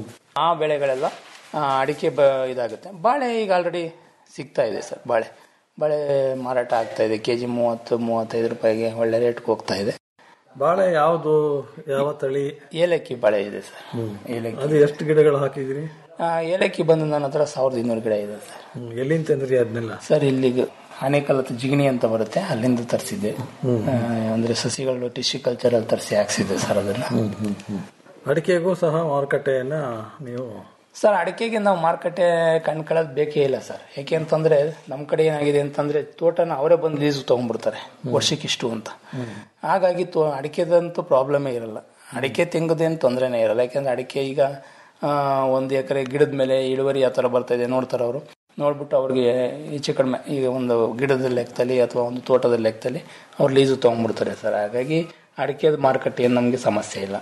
ಆ ಬೆಳೆಗಳೆಲ್ಲ ಆ, ಅಡಿಕೆ ಬ ಇದಾಗುತ್ತೆ ಬಾಳೆ ಈಗ ಆಲ್ರೆಡಿ ಸಿಗ್ತಾ ಇದೆ ಸರ್ ಬಾಳೆ ಬಾಳೆ ಮಾರಾಟ ಆಗ್ತಾ ಇದೆ ಕೆ ಜಿ ಮೂವತ್ತು ಮೂವತ್ತೈದು ರೂಪಾಯಿಗೆ ಒಳ್ಳೆ ರೇಟ್ಗೆ ಹೋಗ್ತಾ ಇದೆ ಬಾಳೆ ಯಾವುದು ಯಾವ ತಳಿ ಏಲಕ್ಕಿ ಬಾಳೆ ಇದೆ ಸರ್ ಏಲಕ್ಕಿ ಅದು ಎಷ್ಟು ಗಿಡಗಳು ಹಾಕಿದಿರಿ ಆ, ಏಲಕ್ಕಿ ಬಂದು ನನ್ನ ಹತ್ರ ಸಾವಿರದ ಇನ್ನೂರು ಗಿಡ ಇದೆ ಸರ್ ಎಲ್ಲಿಂದ ತಂದ್ರಿ ಅದನ್ನೆಲ್ಲ ಸರ್ ಇಲ್ಲಿಗೆ ಆನೇಕಲ್ ಹತ್ರ ಜಿಗಣಿ ಅಂತ ಬರುತ್ತೆ ಅಲ್ಲಿಂದ ತರಿಸಿದ್ದೆ ಅಂದ್ರೆ ಸಸಿಗಳು ಟಿಶ್ಯೂ ಕಲ್ಚರ್ ಅಲ್ಲಿ ತರಿಸಿ ಹಾಕ್ಸಿದ್ದೆ ಸರ್ ಅದನ್ನ ಅಡಿಕೆಗೂ ಸಹ ಮಾರುಕಟ್ಟೆಯನ್ನ ನೀವು ಸರ್ ಅಡಿಕೆಗೆ ನಾವು ಮಾರುಕಟ್ಟೆ ಕಣ್ಕೊಳ್ಳೋದು ಬೇಕೇ ಇಲ್ಲ ಸರ್ ಯಾಕೆ ಅಂತಂದ್ರೆ ನಮ್ಮ ಕಡೆ ಏನಾಗಿದೆ ಅಂತಂದ್ರೆ ತೋಟನ ಅವರೇ ಬಂದು ಲೀಸ್ ತಗೊಂಡ್ಬಿಡ್ತಾರೆ ವರ್ಷಕ್ಕಿಷ್ಟು ಅಂತ ಹಾಗಾಗಿ ತೋ ಅಡಿಕೆದಂತೂ ಪ್ರಾಬ್ಲಮೇ ಇರಲ್ಲ ಅಡಿಕೆ ತೆಂಗದೇನು ತೊಂದರೆನೇ ಇರಲ್ಲ ಯಾಕೆಂದ್ರೆ ಅಡಿಕೆ ಈಗ ಆ, ಒಂದು ಎಕರೆ ಗಿಡದ ಮೇಲೆ ಇಳುವರಿ ಯಾವ ಥರ ಬರ್ತಾ ಇದೆ ನೋಡ್ತಾರೆ ಅವರು ನೋಡ್ಬಿಟ್ಟು ಅವ್ರಿಗೆ ಹೆಚ್ಚು ಕಡಿಮೆ ಈಗ ಒಂದು ಗಿಡದ ಲೆಕ್ಕದಲ್ಲಿ ಅಥವಾ ಒಂದು ತೋಟದ ಲೆಕ್ಕದಲ್ಲಿ ಅವ್ರು ಲೀಸು ತೊಗೊಂಡ್ಬಿಡ್ತಾರೆ ಸರ್ ಹಾಗಾಗಿ ಅಡಿಕೆದ ಮಾರುಕಟ್ಟೆ ಏನು ನಮಗೆ ಸಮಸ್ಯೆ ಇಲ್ಲ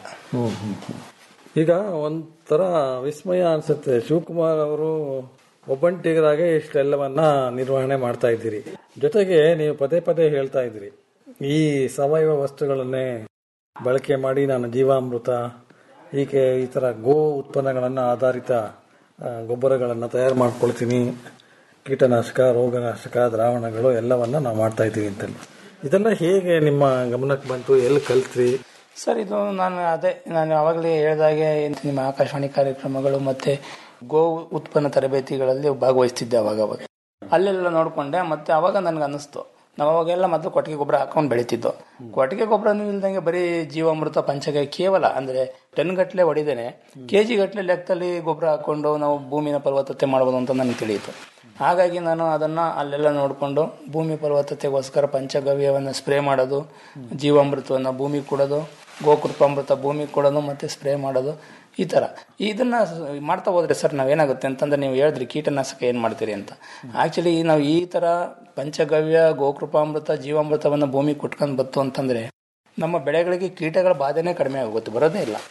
ಈಗ ಒಂಥರ ವಿಸ್ಮಯ ಅನ್ಸುತ್ತೆ ಶಿವಕುಮಾರ್ ಅವರು ಒಬ್ಬಂಟಿಗರಾಗೆ ಇಷ್ಟೆಲ್ಲವನ್ನ ನಿರ್ವಹಣೆ ಮಾಡ್ತಾ ಇದ್ದೀರಿ ಜೊತೆಗೆ ನೀವು ಪದೇ ಪದೇ ಹೇಳ್ತಾ ಇದ್ದೀರಿ ಈ ಸಾವಯವ ವಸ್ತುಗಳನ್ನೇ ಬಳಕೆ ಮಾಡಿ ನಾನು ಜೀವಾಮೃತ ಹೀಗೆ ಈ ತರ ಗೋ ಉತ್ಪನ್ನಗಳನ್ನು ಆಧಾರಿತ ಆ, ಗೊಬ್ಬರಗಳನ್ನು ತಯಾರು ಮಾಡ್ಕೊಳ್ತೀನಿ ಕೀಟನಾಶಕ ರೋಗನಾಶಕ ದ್ರಾವಣಗಳು ಎಲ್ಲವನ್ನ ನಾವು ಮಾಡ್ತಾ ಇದ್ದೀವಿ ಅಂತೇಳಿ ಇದೆಲ್ಲ ಹೇಗೆ ನಿಮ್ಮ ಗಮನಕ್ಕೆ ಬಂತು ಎಲ್ಲಿ ಕಲ್ತ್ರಿ ಸರ್ ಇದು ನಾನು ಅದೇ ನಾನು ಆವಾಗಲೇ ಹೇಳಿದಾಗೆ ನಿಮ್ಮ ಆಕಾಶವಾಣಿ ಕಾರ್ಯಕ್ರಮಗಳು ಮತ್ತೆ ಗೋ ಉತ್ಪನ್ನ ತರಬೇತಿಗಳಲ್ಲಿ ಭಾಗವಹಿಸ್ತಿದ್ದೆ ಅವಾಗ ಅವಾಗ ಅಲ್ಲೆಲ್ಲ ನೋಡ್ಕೊಂಡೆ ಮತ್ತೆ ಅವಾಗ ನನ್ಗೆ ಅನ್ನಿಸ್ತು ನಾವು ಅವಾಗೆಲ್ಲ ಮೊದಲು ಕೊಟ್ಟಿಗೆ ಗೊಬ್ಬರ ಹಾಕೊಂಡು ಬೆಳಿತಿದ್ದೋ ಕೊಟ್ಟಿಗೆ ಗೊಬ್ಬರನೂ ಇಲ್ದಂಗೆ ಬರೀ ಜೀವಾಮೃತ ಪಂಚಗ ಕೇವಲ ಅಂದ್ರೆ ಟನ್ ಗಟ್ಟಲೆ ಹೊಡಿದೇನೆ ಕೆ ಜಿ ಗಟ್ಟಲೆ ಲೆಕ್ಕದಲ್ಲಿ ಗೊಬ್ಬರ ಹಾಕೊಂಡು ನಾವು ಭೂಮಿನ ಫಲವತ್ತತೆ ಮಾಡ್ಬೋದು ಅಂತ ನನಗೆ ತಿಳಿಯಿತು ಹಾಗಾಗಿ ನಾನು ಅದನ್ನ ಅಲ್ಲೆಲ್ಲ ನೋಡಿಕೊಂಡು ಭೂಮಿ ಫಲವತ್ತತೆಗೋಸ್ಕರ ಪಂಚಗವ್ಯವನ್ನು ಸ್ಪ್ರೇ ಮಾಡೋದು ಜೀವಾಮೃತವನ್ನು ಭೂಮಿಗೆ ಕೊಡೋದು ಗೋಕೃಪಾಮೃತ ಭೂಮಿಗೆ ಕೊಡೋದು ಮತ್ತೆ ಸ್ಪ್ರೇ ಮಾಡೋದು ಈ ಥರ ಇದನ್ನ ಸ- ಮಾಡ್ತಾ ಹೋದ್ರೆ ಸರ್ ನಾವೇನಾಗುತ್ತೆ ಅಂತಂದ್ರೆ ನೀವು ಹೇಳಿದ್ರಿ ಕೀಟನಾಶಕ ಏನು ಮಾಡ್ತೀರಿ ಅಂತ ಆಕ್ಚುಲಿ ನಾವು ಈ ಥರ ಪಂಚಗವ್ಯ ಗೋಕೃಪಾಮೃತ ಜೀವಾಮೃತವನ್ನು ಭೂಮಿಗೆ ಕೊಟ್ಕೊಂಡು ಬತ್ತು ಅಂತಂದ್ರೆ ನಮ್ಮ ಬೆಳೆಗಳಿಗೆ ಕೀಟಗಳ ಬಾಧೆನೇ ಕಡಿಮೆ ಆಗುತ್ತೆ ಬರೋದೇ ಇಲ್ಲ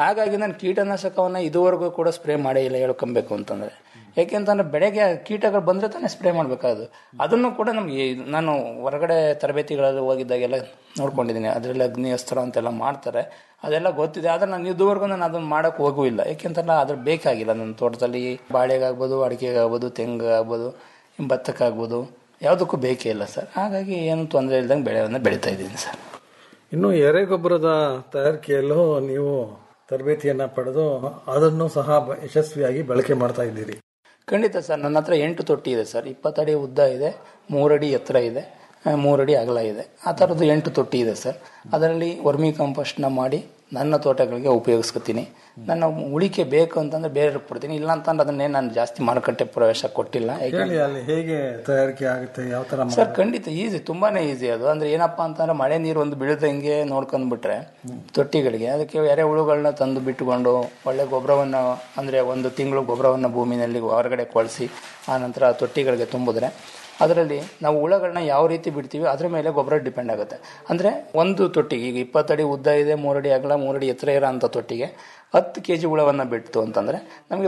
ಹಾಗಾಗಿ ನಾನು ಕೀಟನಾಶಕವನ್ನ ಇದುವರೆಗೂ ಕೂಡ ಸ್ಪ್ರೇ ಮಾಡೇ ಇಲ್ಲ ಹೇಳ್ಕೊಬೇಕು ಅಂತಂದ್ರೆ ಯಾಕೆಂತಂದ್ರೆ ಬೆಳೆಗೆ ಕೀಟಗಳು ಬಂದ್ರೆ ತಾನೇ ಸ್ಪ್ರೇ ಮಾಡಬೇಕಾದ್ರು ಅದನ್ನು ಕೂಡ ನಮ್ಗೆ ಈ- ನಾನು ಹೊರಗಡೆ ತರಬೇತಿಗಳಲ್ಲಿ ಹೋಗಿದ್ದಾಗೆಲ್ಲ ನೋಡ್ಕೊಂಡಿದ್ದೀನಿ ಅದರಲ್ಲಿ ಅಗ್ನಿ ಅಸ್ತ್ರ ಅಂತೆಲ್ಲ ಮಾಡ್ತಾರೆ ಅದೆಲ್ಲ ಗೊತ್ತಿದೆ ಆದ್ರೆ ನಾನು ಇದುವರೆಗೂ ನಾನು ಅದನ್ನ ಮಾಡಕ್ ಹೋಗೂ ಇಲ್ಲ ಯಾಕೆಂತಂದ್ರೆ ಅದ್ರ ಬೇಕಾಗಿಲ್ಲ ನನ್ನ ತೋಟದಲ್ಲಿ ಬಾಳೆಗಾಗ್ಬೋದು ಅಡಿಕೆಗಾಗ್ಬೋದು ತೆಂಗಾಗ್ಬೋದು ಭತ್ತಕ್ಕಾಗ್ಬೋದು ಯಾವುದಕ್ಕೂ ಬೇಕೇ ಇಲ್ಲ ಸರ್ ಹಾಗಾಗಿ ಏನು ತೊಂದರೆ ಇಲ್ದಂಗೆ ಬೆಳೆಯನ್ನು ಬೆಳೀತಾ ಇದ್ದೀನಿ ಸರ್ ಇನ್ನು ಎರೆಗೊಬ್ಬರದ ತಯಾರಿಕೆಯಲ್ಲೂ ನೀವು ತರಬೇತಿಯನ್ನ ಪಡೆದು ಅದನ್ನು ಸಹ ಬ- ಯಶಸ್ವಿಯಾಗಿ ಬಳಕೆ ಮಾಡ್ತಾ ಇದ್ದೀರಿ ಖಂಡಿತ ಸರ್ ನನ್ನ ಹತ್ರ ಎಂಟು ತೊಟ್ಟಿ ಇದೆ ಸರ್ ಇಪ್ಪತ್ತಡಿ ಉದ್ದ ಇದೆ ಮೂರಡಿ ಎತ್ತರ ಇದೆ ಆ, ಮೂರಡಿ ಅಗಲ ಇದೆ ಆ ಥರದ್ದು ಎಂಟು ತೊಟ್ಟಿ ಇದೆ ಸರ್ ಅದರಲ್ಲಿ ವರ್ಮಿ ಕಂಪೋಸ್ಟ್ನ ಮಾಡಿ ನನ್ನ ತೋಟಗಳಿಗೆ ಉಪಯೋಗಿಸ್ಕೊತೀನಿ ನನ್ನ ಉಳಿಕೆ ಬೇಕು ಅಂತಂದ್ರೆ ಬೇರೆ ಕೊಡ್ತೀನಿ ಇಲ್ಲ ಅಂತಂದ್ರೆ ಅದನ್ನೇ ನಾನು ಜಾಸ್ತಿ ಮಾರುಕಟ್ಟೆ ಪ್ರವೇಶ ಕೊಟ್ಟಿಲ್ಲ ಯಾಕೆ ಹೇಳಿ ಅಲ್ಲಿ ಹೇಗೆ ತಯಾರಿಕೆ ಆಗುತ್ತೆ ಯಾವ ತರ ಸರ್ ಖಂಡಿತ ಈಸಿ ತುಂಬಾನೇ ಈಸಿ ಅದು ಅಂದ್ರೆ ಏನಪ್ಪಾ ಅಂತಂದ್ರೆ ಮಳೆ ನೀರು ಒಂದು ಬೀಳದಂಗೆ ನೋಡ್ಕೊಂಡ್ಬಿಟ್ರೆ ತೊಟ್ಟಿಗಳಿಗೆ ಅದಕ್ಕೆ ಎರೆಹುಳುಗಳನ್ನ ತಂದು ಬಿಟ್ಟುಕೊಂಡು ಒಳ್ಳೆ ಗೊಬ್ಬರವನ್ನ ಅಂದ್ರೆ ಒಂದು ತಿಂಗಳು ಗೊಬ್ಬರವನ್ನ ಭೂಮಿನಲ್ಲಿ ಹೊರಗಡೆ ಕೊಳಿಸಿ ಆ ನಂತರ ಆ ತೊಟ್ಟಿಗಳಿಗೆ ತುಂಬಿದ್ರೆ ಅದರಲ್ಲಿ ನಾವು ಹುಳಗಳನ್ನ ಯಾವ ರೀತಿ ಬಿಡ್ತೀವಿ ಅದ್ರ ಮೇಲೆ ಗೊಬ್ಬರ ಡಿಪೆಂಡ್ ಆಗುತ್ತೆ ಅಂದ್ರೆ ಒಂದು ತೊಟ್ಟಿಗೆ ಈಗ ಇಪ್ಪತ್ತಡಿ ಉದ್ದ ಇದೆ ಮೂರಡಿ ಅಗಲ ಮೂರಡಿ ಎತ್ತರ ಇರೋ ಅಂಥ ತೊಟ್ಟಿಗೆ ಹತ್ತು ಕೆ ಜಿ ಹುಳವನ್ನ ಬಿಡ್ತು ಅಂತಂದ್ರೆ ನಮಗೆ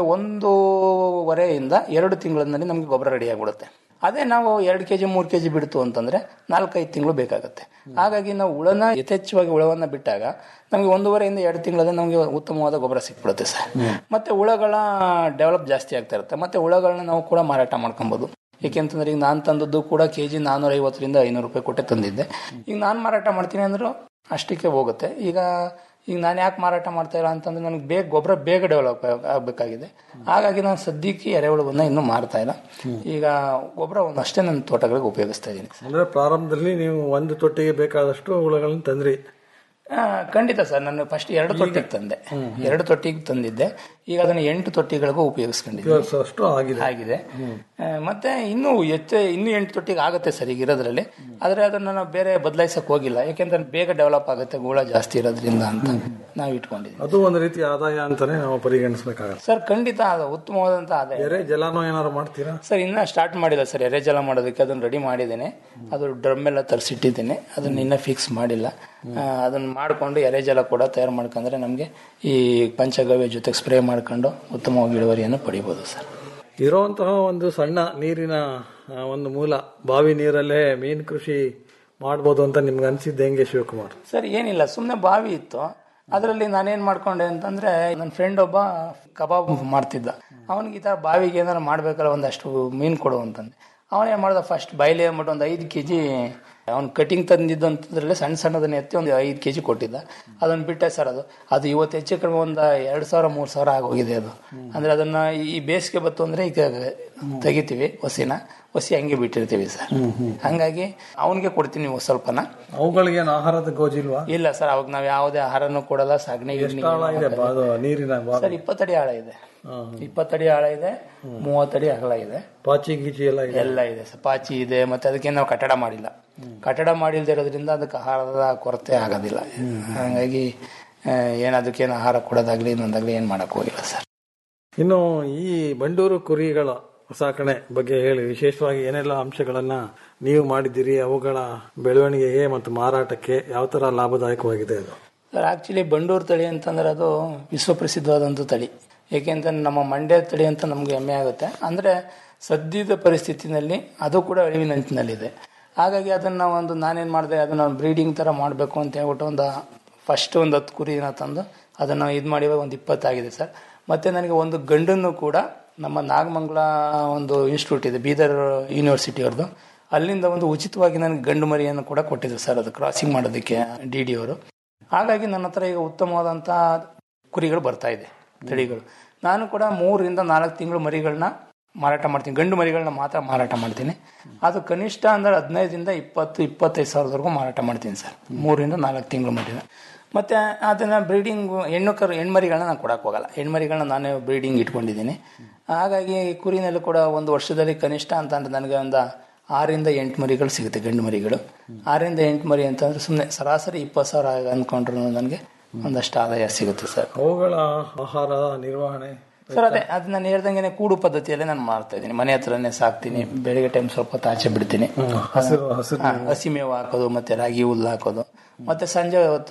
ಒಂದೂವರೆಯಿಂದ ಎರಡು ತಿಂಗಳಲ್ಲಿ ನಮಗೆ ಗೊಬ್ಬರ ರೆಡಿ ಆಗಿಬಿಡುತ್ತೆ ಅದೇ ನಾವು ಎರಡು ಕೆಜಿ ಮೂರು ಕೆಜಿ ಬಿಡ್ತು ಅಂತಂದ್ರೆ ನಾಲ್ಕೈದು ತಿಂಗಳು ಬೇಕಾಗುತ್ತೆ ಹಾಗಾಗಿ ನಾವು ಹುಳನ ಯಥೇಚ್ಛವಾಗಿ ಹುಳವನ್ನ ಬಿಟ್ಟಾಗ ನಮಗೆ ಒಂದೂವರೆಯಿಂದ ಎರಡು ತಿಂಗಳಲ್ಲಿ ನಮಗೆ ಉತ್ತಮವಾದ ಗೊಬ್ಬರ ಸಿಕ್ಬಿಡುತ್ತೆ ಸರ್ ಮತ್ತೆ ಹುಳಗಳ ಡೆವಲಪ್ ಜಾಸ್ತಿ ಆಗ್ತಾ ಇರುತ್ತೆ ಮತ್ತೆ ಹುಳಗಳನ್ನ ನಾವು ಕೂಡ ಮಾರಾಟ ಮಾಡ್ಕೊಬೋದು ಏಕೆಂತಂದ್ರೆ ಈಗ ನಾನು ತಂದದ್ದು ಕೂಡ ಕೆ ಜಿ ನಾನ್ನೂರ ಐವತ್ತರಿಂದ ಐನೂರು ರೂಪಾಯಿ ಕೊಟ್ಟೆ ತಂದಿದ್ದೆ ಈಗ ನಾನು ಮಾರಾಟ ಮಾಡ್ತೀನಿ ಅಂದ್ರೂ ಅಷ್ಟಕ್ಕೆ ಹೋಗುತ್ತೆ ಈಗ ಈಗ ನಾನು ಯಾಕೆ ಮಾರಾಟ ಮಾಡ್ತಾ ಇಲ್ಲ ಅಂತಂದ್ರೆ ನನಗೆ ಬೇಗ ಗೊಬ್ಬರ ಬೇಗ ಡೆವಲಪ್ ಆಗಬೇಕಾಗಿದೆ ಹಾಗಾಗಿ ನಾನು ಸದ್ಯಕ್ಕೆ ಎರೆಹುಳುವನ್ನ ಇನ್ನೂ ಮಾರ್ತಾ ಇಲ್ಲ ಈಗ ಗೊಬ್ಬರ ಒಂದಷ್ಟೇ ನನ್ನ ತೋಟಗಳಿಗೆ ಉಪಯೋಗಿಸ್ತಾ ಇದ್ದೀನಿ ಅಂದ್ರೆ ಪ್ರಾರಂಭದಲ್ಲಿ ನೀವು ಒಂದು ತೊಟ್ಟಿಗೆ ಬೇಕಾದಷ್ಟು ಹುಳುಗಳನ್ನು ತಂದ್ರಿ ಆ, ಖಂಡಿತ ಸರ್ ನಾನು ಫಸ್ಟ್ ಎರಡು ತೊಟ್ಟಿಗೆ ತಂದೆ ಎರಡು ತೊಟ್ಟಿಗೆ ತಂದಿದ್ದೆ ಈಗ ಅದನ್ನ ಎಂಟು ತೊಟ್ಟಿಗಳಿಗೂ ಉಪಯೋಗಿಸ್ಕೊಂಡಿದ್ದೆ ಅಷ್ಟು ಆಗಿದೆ ಆಗಿದೆ ಆ, ಮತ್ತೆ ಇನ್ನೂ ಹೆಚ್ಚು ಇನ್ನೂ ಎಂಟು ತೊಟ್ಟಿಗೆ ಆಗುತ್ತೆ ಸರ್ ಈಗ ಇರೋದ್ರಲ್ಲಿ ಆದ್ರೆ ಅದನ್ನ ನಾವು ಬೇರೆ ಬದಲಾಯಿಸಕ್ ಹೋಗಿಲ್ಲ ಯಾಕೆಂದ್ರೆ ಬೇಗ ಡೆವಲಪ್ ಆಗುತ್ತೆ ಗೂಳ ಜಾಸ್ತಿ ಇರೋದ್ರಿಂದ ಅಂತ ನಾವು ಇಟ್ಕೊಂಡಿದ್ವಿ ಅದು ಒಂದು ರೀತಿ ಆದಾಯ ಅಂತಾನೆ ನಾವು ಪರಿಗಣಿಸಬೇಕಾಗತ್ತೆ ಸರ್ ಖಂಡಿತ ಅದು ಉತ್ತಮವಾದಂತ ಆದಾಯ ಬೇರೆ ಜಲಾನೋ ಏನಾದ್ರು ಮಾಡ್ತೀರಾ ಸರ್ ಇನ್ನ ಸ್ಟಾರ್ಟ್ ಮಾಡಿಲ್ಲ ಸರ್ ಎರೆಜಲ ಮಾಡೋದಕ್ಕೆ ಅದನ್ನ ರೆಡಿ ಮಾಡಿದ್ದೇನೆ ಅದು ಡ್ರಮ್ ಎಲ್ಲ ತರಿಸಿಟ್ಟಿದ್ದೇನೆ ಅದನ್ನ ಇನ್ನ ಫಿಕ್ಸ್ ಮಾಡಿಲ್ಲ ಆ, ಅದನ್ನ ಮಾಡ್ಕೊಂಡು ಎರೆಜಲ ಕೂಡ ತಯಾರು ಮಾಡ್ಕೊಂಡ್ರೆ ನಮಗೆ ಈ ಪಂಚಗವ್ಯ ಜೊತೆಗೆ ಸ್ಪ್ರೇ ಮಾಡ್ಕೊಂಡು ಉತ್ತಮವಾಗಿ ಇಳುವರಿಯನ್ನು ಪಡಿಬೋದು ಸರ್ ಇರುವಂತಹ ಒಂದು ಸಣ್ಣ ನೀರಿನ ಆ, ಒಂದು ಮೂಲ ಬಾವಿ ನೀರಲ್ಲೇ ಮೀನು ಕೃಷಿ ಮಾಡ್ಬೋದು ಅಂತ ನಿಮ್ಗೆ ಅನ್ಸಿದ್ದು ಹೆಂಗೆ ಶಿವಕುಮಾರ್ ಸರ್ ಏನಿಲ್ಲ ಸುಮ್ಮನೆ ಬಾವಿ ಇತ್ತು ಅದರಲ್ಲಿ ನಾನೇನ್ ಮಾಡ್ಕೊಂಡೆ ಅಂತಂದ್ರೆ ನನ್ನ ಫ್ರೆಂಡ್ ಒಬ್ಬ ಕಬಾಬ್ ಮಾಡ್ತಿದ್ದ ಅವನಿಗೆ ಈ ತರ ಬಾವಿಗೆ ಏನಾರು ಮಾಡ್ಬೇಕಲ್ಲ ಒಂದಷ್ಟು ಮೀನು ಕೊಡು ಅಂತಂದೆ ಅವನೇನ್ ಮಾಡ್ದ ಫಸ್ಟ್ ಬೈಲಿ ಅಂದ್ಬಿಟ್ಟು ಒಂದು ಐದು ಕೆ ಜಿ ಅವ್ನು ಕಟಿಂಗ್ ತಂದಿದ್ದಂತದ್ರಲ್ಲಿ ಸಣ್ಣ ಸಣ್ಣದನ್ನ ಎತ್ತಿ ಒಂದು ಐದು ಕೆ ಜಿ ಕೊಟ್ಟಿದ್ದ ಅದನ್ನ ಬಿಟ್ಟೆ ಸರ್ ಅದು ಅದು ಇವತ್ತು ಹೆಚ್ಚು ಕಡಿಮೆ ಒಂದು ಎರಡು ಸಾವಿರ ಮೂರು ಸಾವಿರ ಆಗೋಗಿದೆ ಅದು ಅಂದ್ರೆ ಅದನ್ನ ಈ ಬೇಸಿಗೆ ಬತ್ತು ಅಂದ್ರೆ ಈಗ ತೆಗಿತೀವಿ ಹೊಸಿನ ಹೊಸಿ ಹಂಗೆ ಬಿಟ್ಟಿರ್ತೀವಿ ಸರ್ ಹಂಗಾಗಿ ಅವನಿಗೆ ಕೊಡ್ತೀನಿ ಒಂದ್ ಸ್ವಲ್ಪನ ಅವುಗಳಿಗೆ ಆಹಾರದ ಗೋಜಿಲ್ವಾ ಇಲ್ಲ ಸರ್ ಅವಾಗ ನಾವ್ ಯಾವುದೇ ಆಹಾರನೂ ಕೊಡಲ್ಲ ಸಗಣಿ ಗಿಗಣಿ ಎಷ್ಟು ಆಳ ಇದೆ ಬಾ- ಅದು ನೀರಿನ ಬಾ- ಸರ್ ಇಪ್ಪತ್ತಡಿ ಆಳ ಇದೆ ಇಪ್ಪತ್ತಡಿ ಆಳ ಇದೆ ಮೂವತ್ತಡಿ ಅಗಲ ಇದೆ ಪಾಚಿ ಗೀಚಿ ಎಲ್ಲ ಇದೆ ಎಲ್ಲ ಇದೆ ಸರ್ ಪಾಚಿ ಇದೆ ಮತ್ತೆ ಅದಕ್ಕೆ ನಾವು ಕಟ್ಟಡ ಮಾಡಿಲ್ಲ ಕಟ್ಟಡ ಮಾಡಿಲ್ದೇ ಇರೋದ್ರಿಂದ ಅದಕ್ಕೆ ಆಹಾರದ ಕೊರತೆ ಆಗೋದಿಲ್ಲ ಹಾಗಾಗಿ ಆ, ಏನ್ ಅದಕ್ಕೇನು ಆಹಾರ ಕೊಡೋದಾಗ್ಲಿ ಇನ್ನೊಂದಾಗ್ಲಿ ಏನ್ ಮಾಡಕ್ ಹೋಗಿಲ್ಲ ಸರ್ ಇನ್ನು ಈ ಬಂಡೂರು ಕುರಿಗಳ ಸಾಕಣೆ ಬಗ್ಗೆ ಹೇಳಿ ವಿಶೇಷವಾಗಿ ಏನೆಲ್ಲ ಅಂಶಗಳನ್ನ ನೀವು ಮಾಡಿದ್ದೀರಿ ಅವುಗಳ ಬೆಳವಣಿಗೆಗೆ ಮತ್ತು ಮಾರಾಟಕ್ಕೆ ಯಾವ ತರ ಲಾಭದಾಯಕವಾಗಿದೆ ಅದು ಸರ್ ಆಕ್ಚುಲಿ ಬಂಡೂರು ತಳಿ ಅಂತಂದ್ರೆ ಅದು ವಿಶ್ವಪ್ರಸಿದ್ಧವಾದಂಥ ತಳಿ ಏಕೆಂತಂದ್ರೆ ನಮ್ಮ ಮಂಡ್ಯ ತಳಿ ಅಂತ ನಮ್ಗೆ ಹೆಮ್ಮೆ ಆಗುತ್ತೆ ಅಂದ್ರೆ ಸದ್ಯದ ಪರಿಸ್ಥಿತಿನಲ್ಲಿ ಅದು ಕೂಡ ಅಳಿವಿನಂಚಿನಲ್ಲಿದೆ ಹಾಗಾಗಿ ಅದನ್ನ ಒಂದು ನಾನೇನ್ ಮಾಡಿದೆ ಅದನ್ನ ಬ್ರೀಡಿಂಗ್ ತರ ಮಾಡಬೇಕು ಅಂತ ಹೇಳ್ಬಿಟ್ಟು ಒಂದು ಫಸ್ಟ್ ಒಂದು ಹತ್ತು ಕುರಿನ ತಂದು ಅದನ್ನ ಇದು ಮಾಡಿ ಒಂದು ಇಪ್ಪತ್ತಾಗಿದೆ ಸರ್ ಮತ್ತೆ ನನಗೆ ಒಂದು ಗಂಡನ್ನು ಕೂಡ ನಮ್ಮ ನಾಗಮಂಗಲ ಒಂದು ಇನ್ಸ್ಟಿಟ್ಯೂಟ್ ಇದೆ ಬೀದರ್ ಯೂನಿವರ್ಸಿಟಿ ಅವ್ರದ್ದು ಅಲ್ಲಿಂದ ಒಂದು ಉಚಿತವಾಗಿ ನನಗೆ ಗಂಡು ಮರಿಯನ್ನು ಕೂಡ ಕೊಟ್ಟಿದ್ರು ಸರ್ ಅದು ಕ್ರಾಸಿಂಗ್ ಮಾಡೋದಕ್ಕೆ ಡಿ ಡಿ ಅವರು ಹಾಗಾಗಿ ನನ್ನ ಹತ್ರ ಈಗ ಉತ್ತಮವಾದಂಥ ಕುರಿಗಳು ಬರ್ತಾ ಇದೆ ತಳಿಗಳು ನಾನು ಕೂಡ ಮೂರರಿಂದ ನಾಲ್ಕು ತಿಂಗಳು ಮರಿಗಳನ್ನ ಮಾರಾಟ ಮಾಡ್ತೀನಿ ಗಂಡು ಮರಿಗಳನ್ನ ಮಾತ್ರ ಮಾರಾಟ ಮಾಡ್ತೀನಿ ಅದು ಕನಿಷ್ಠ ಅಂದ್ರೆ ಹದಿನೈದರಿಂದ ಇಪ್ಪತ್ತು ಇಪ್ಪತ್ತೈದು ಸಾವಿರದವರೆಗೂ ಮಾರಾಟ ಮಾಡ್ತೀನಿ ಸರ್ ಮೂರರಿಂದ ನಾಲ್ಕು ತಿಂಗಳು ಮರಿನ ಮತ್ತೆ ಅದನ್ನ ಬ್ರೀಡಿಂಗ್ ಹೆಣ್ಣು ಕರು ಹೆಣ್ಮರಿಗಳನ್ನ ನಾನು ಕೊಡಕ್ಕೆ ಹೋಗಲ್ಲ ಹೆಣ್ಮರಿಗಳನ್ನ ನಾನೇ ಬ್ರೀಡಿಂಗ್ ಇಟ್ಕೊಂಡಿದ್ದೀನಿ ಹಾಗಾಗಿ ಕುರಿನಲ್ಲಿ ಕೂಡ ಒಂದು ವರ್ಷದಲ್ಲಿ ಕನಿಷ್ಠ ಅಂತ ಅಂದ್ರೆ ನನಗೆ ಒಂದು ಆರಿಂದ ಎಂಟು ಮರಿಗಳು ಸಿಗುತ್ತೆ ಗಂಡು ಮರಿಗಳು ಆರಿಂದ ಎಂಟು ಮರಿ ಅಂತಂದ್ರೆ ಸುಮ್ಮನೆ ಸರಾಸರಿ ಇಪ್ಪತ್ತು ಸಾವಿರ ಅಂದ್ಕೊಂಡ್ರು ನನಗೆ ಒಂದಷ್ಟು ಆದಾಯ ಸಿಗುತ್ತೆ ಸರ್ ಅವುಗಳ ಆಹಾರ ನಿರ್ವಹಣೆ ಸರ್ ಅದೇ ಅದು ನಾನು ಹೇಳ್ದಂಗೆ ಕೂಡು ಪದ್ಧತಿಯಲ್ಲೇ ನಾನು ಮಾಡ್ತಾ ಇದ್ದೀನಿ ಮನೆ ಹತ್ರನೇ ಸಾಕ್ತೀನಿ ಬೆಳಿಗ್ಗೆ ಟೈಮ್ ಸ್ವಲ್ಪ ಹೊತ್ತು ಆಚೆ ಬಿಡ್ತೀನಿ ಹಸಿರು ಹಸಿರು ಹಾ, ಹಸಿ ಮೇವು ಹಾಕೋದು ಮತ್ತೆ ರಾಗಿ ಹುಲ್ಲು ಹಾಕೋದು ಮತ್ತೆ ಸಂಜೆ ಹೊತ್ತು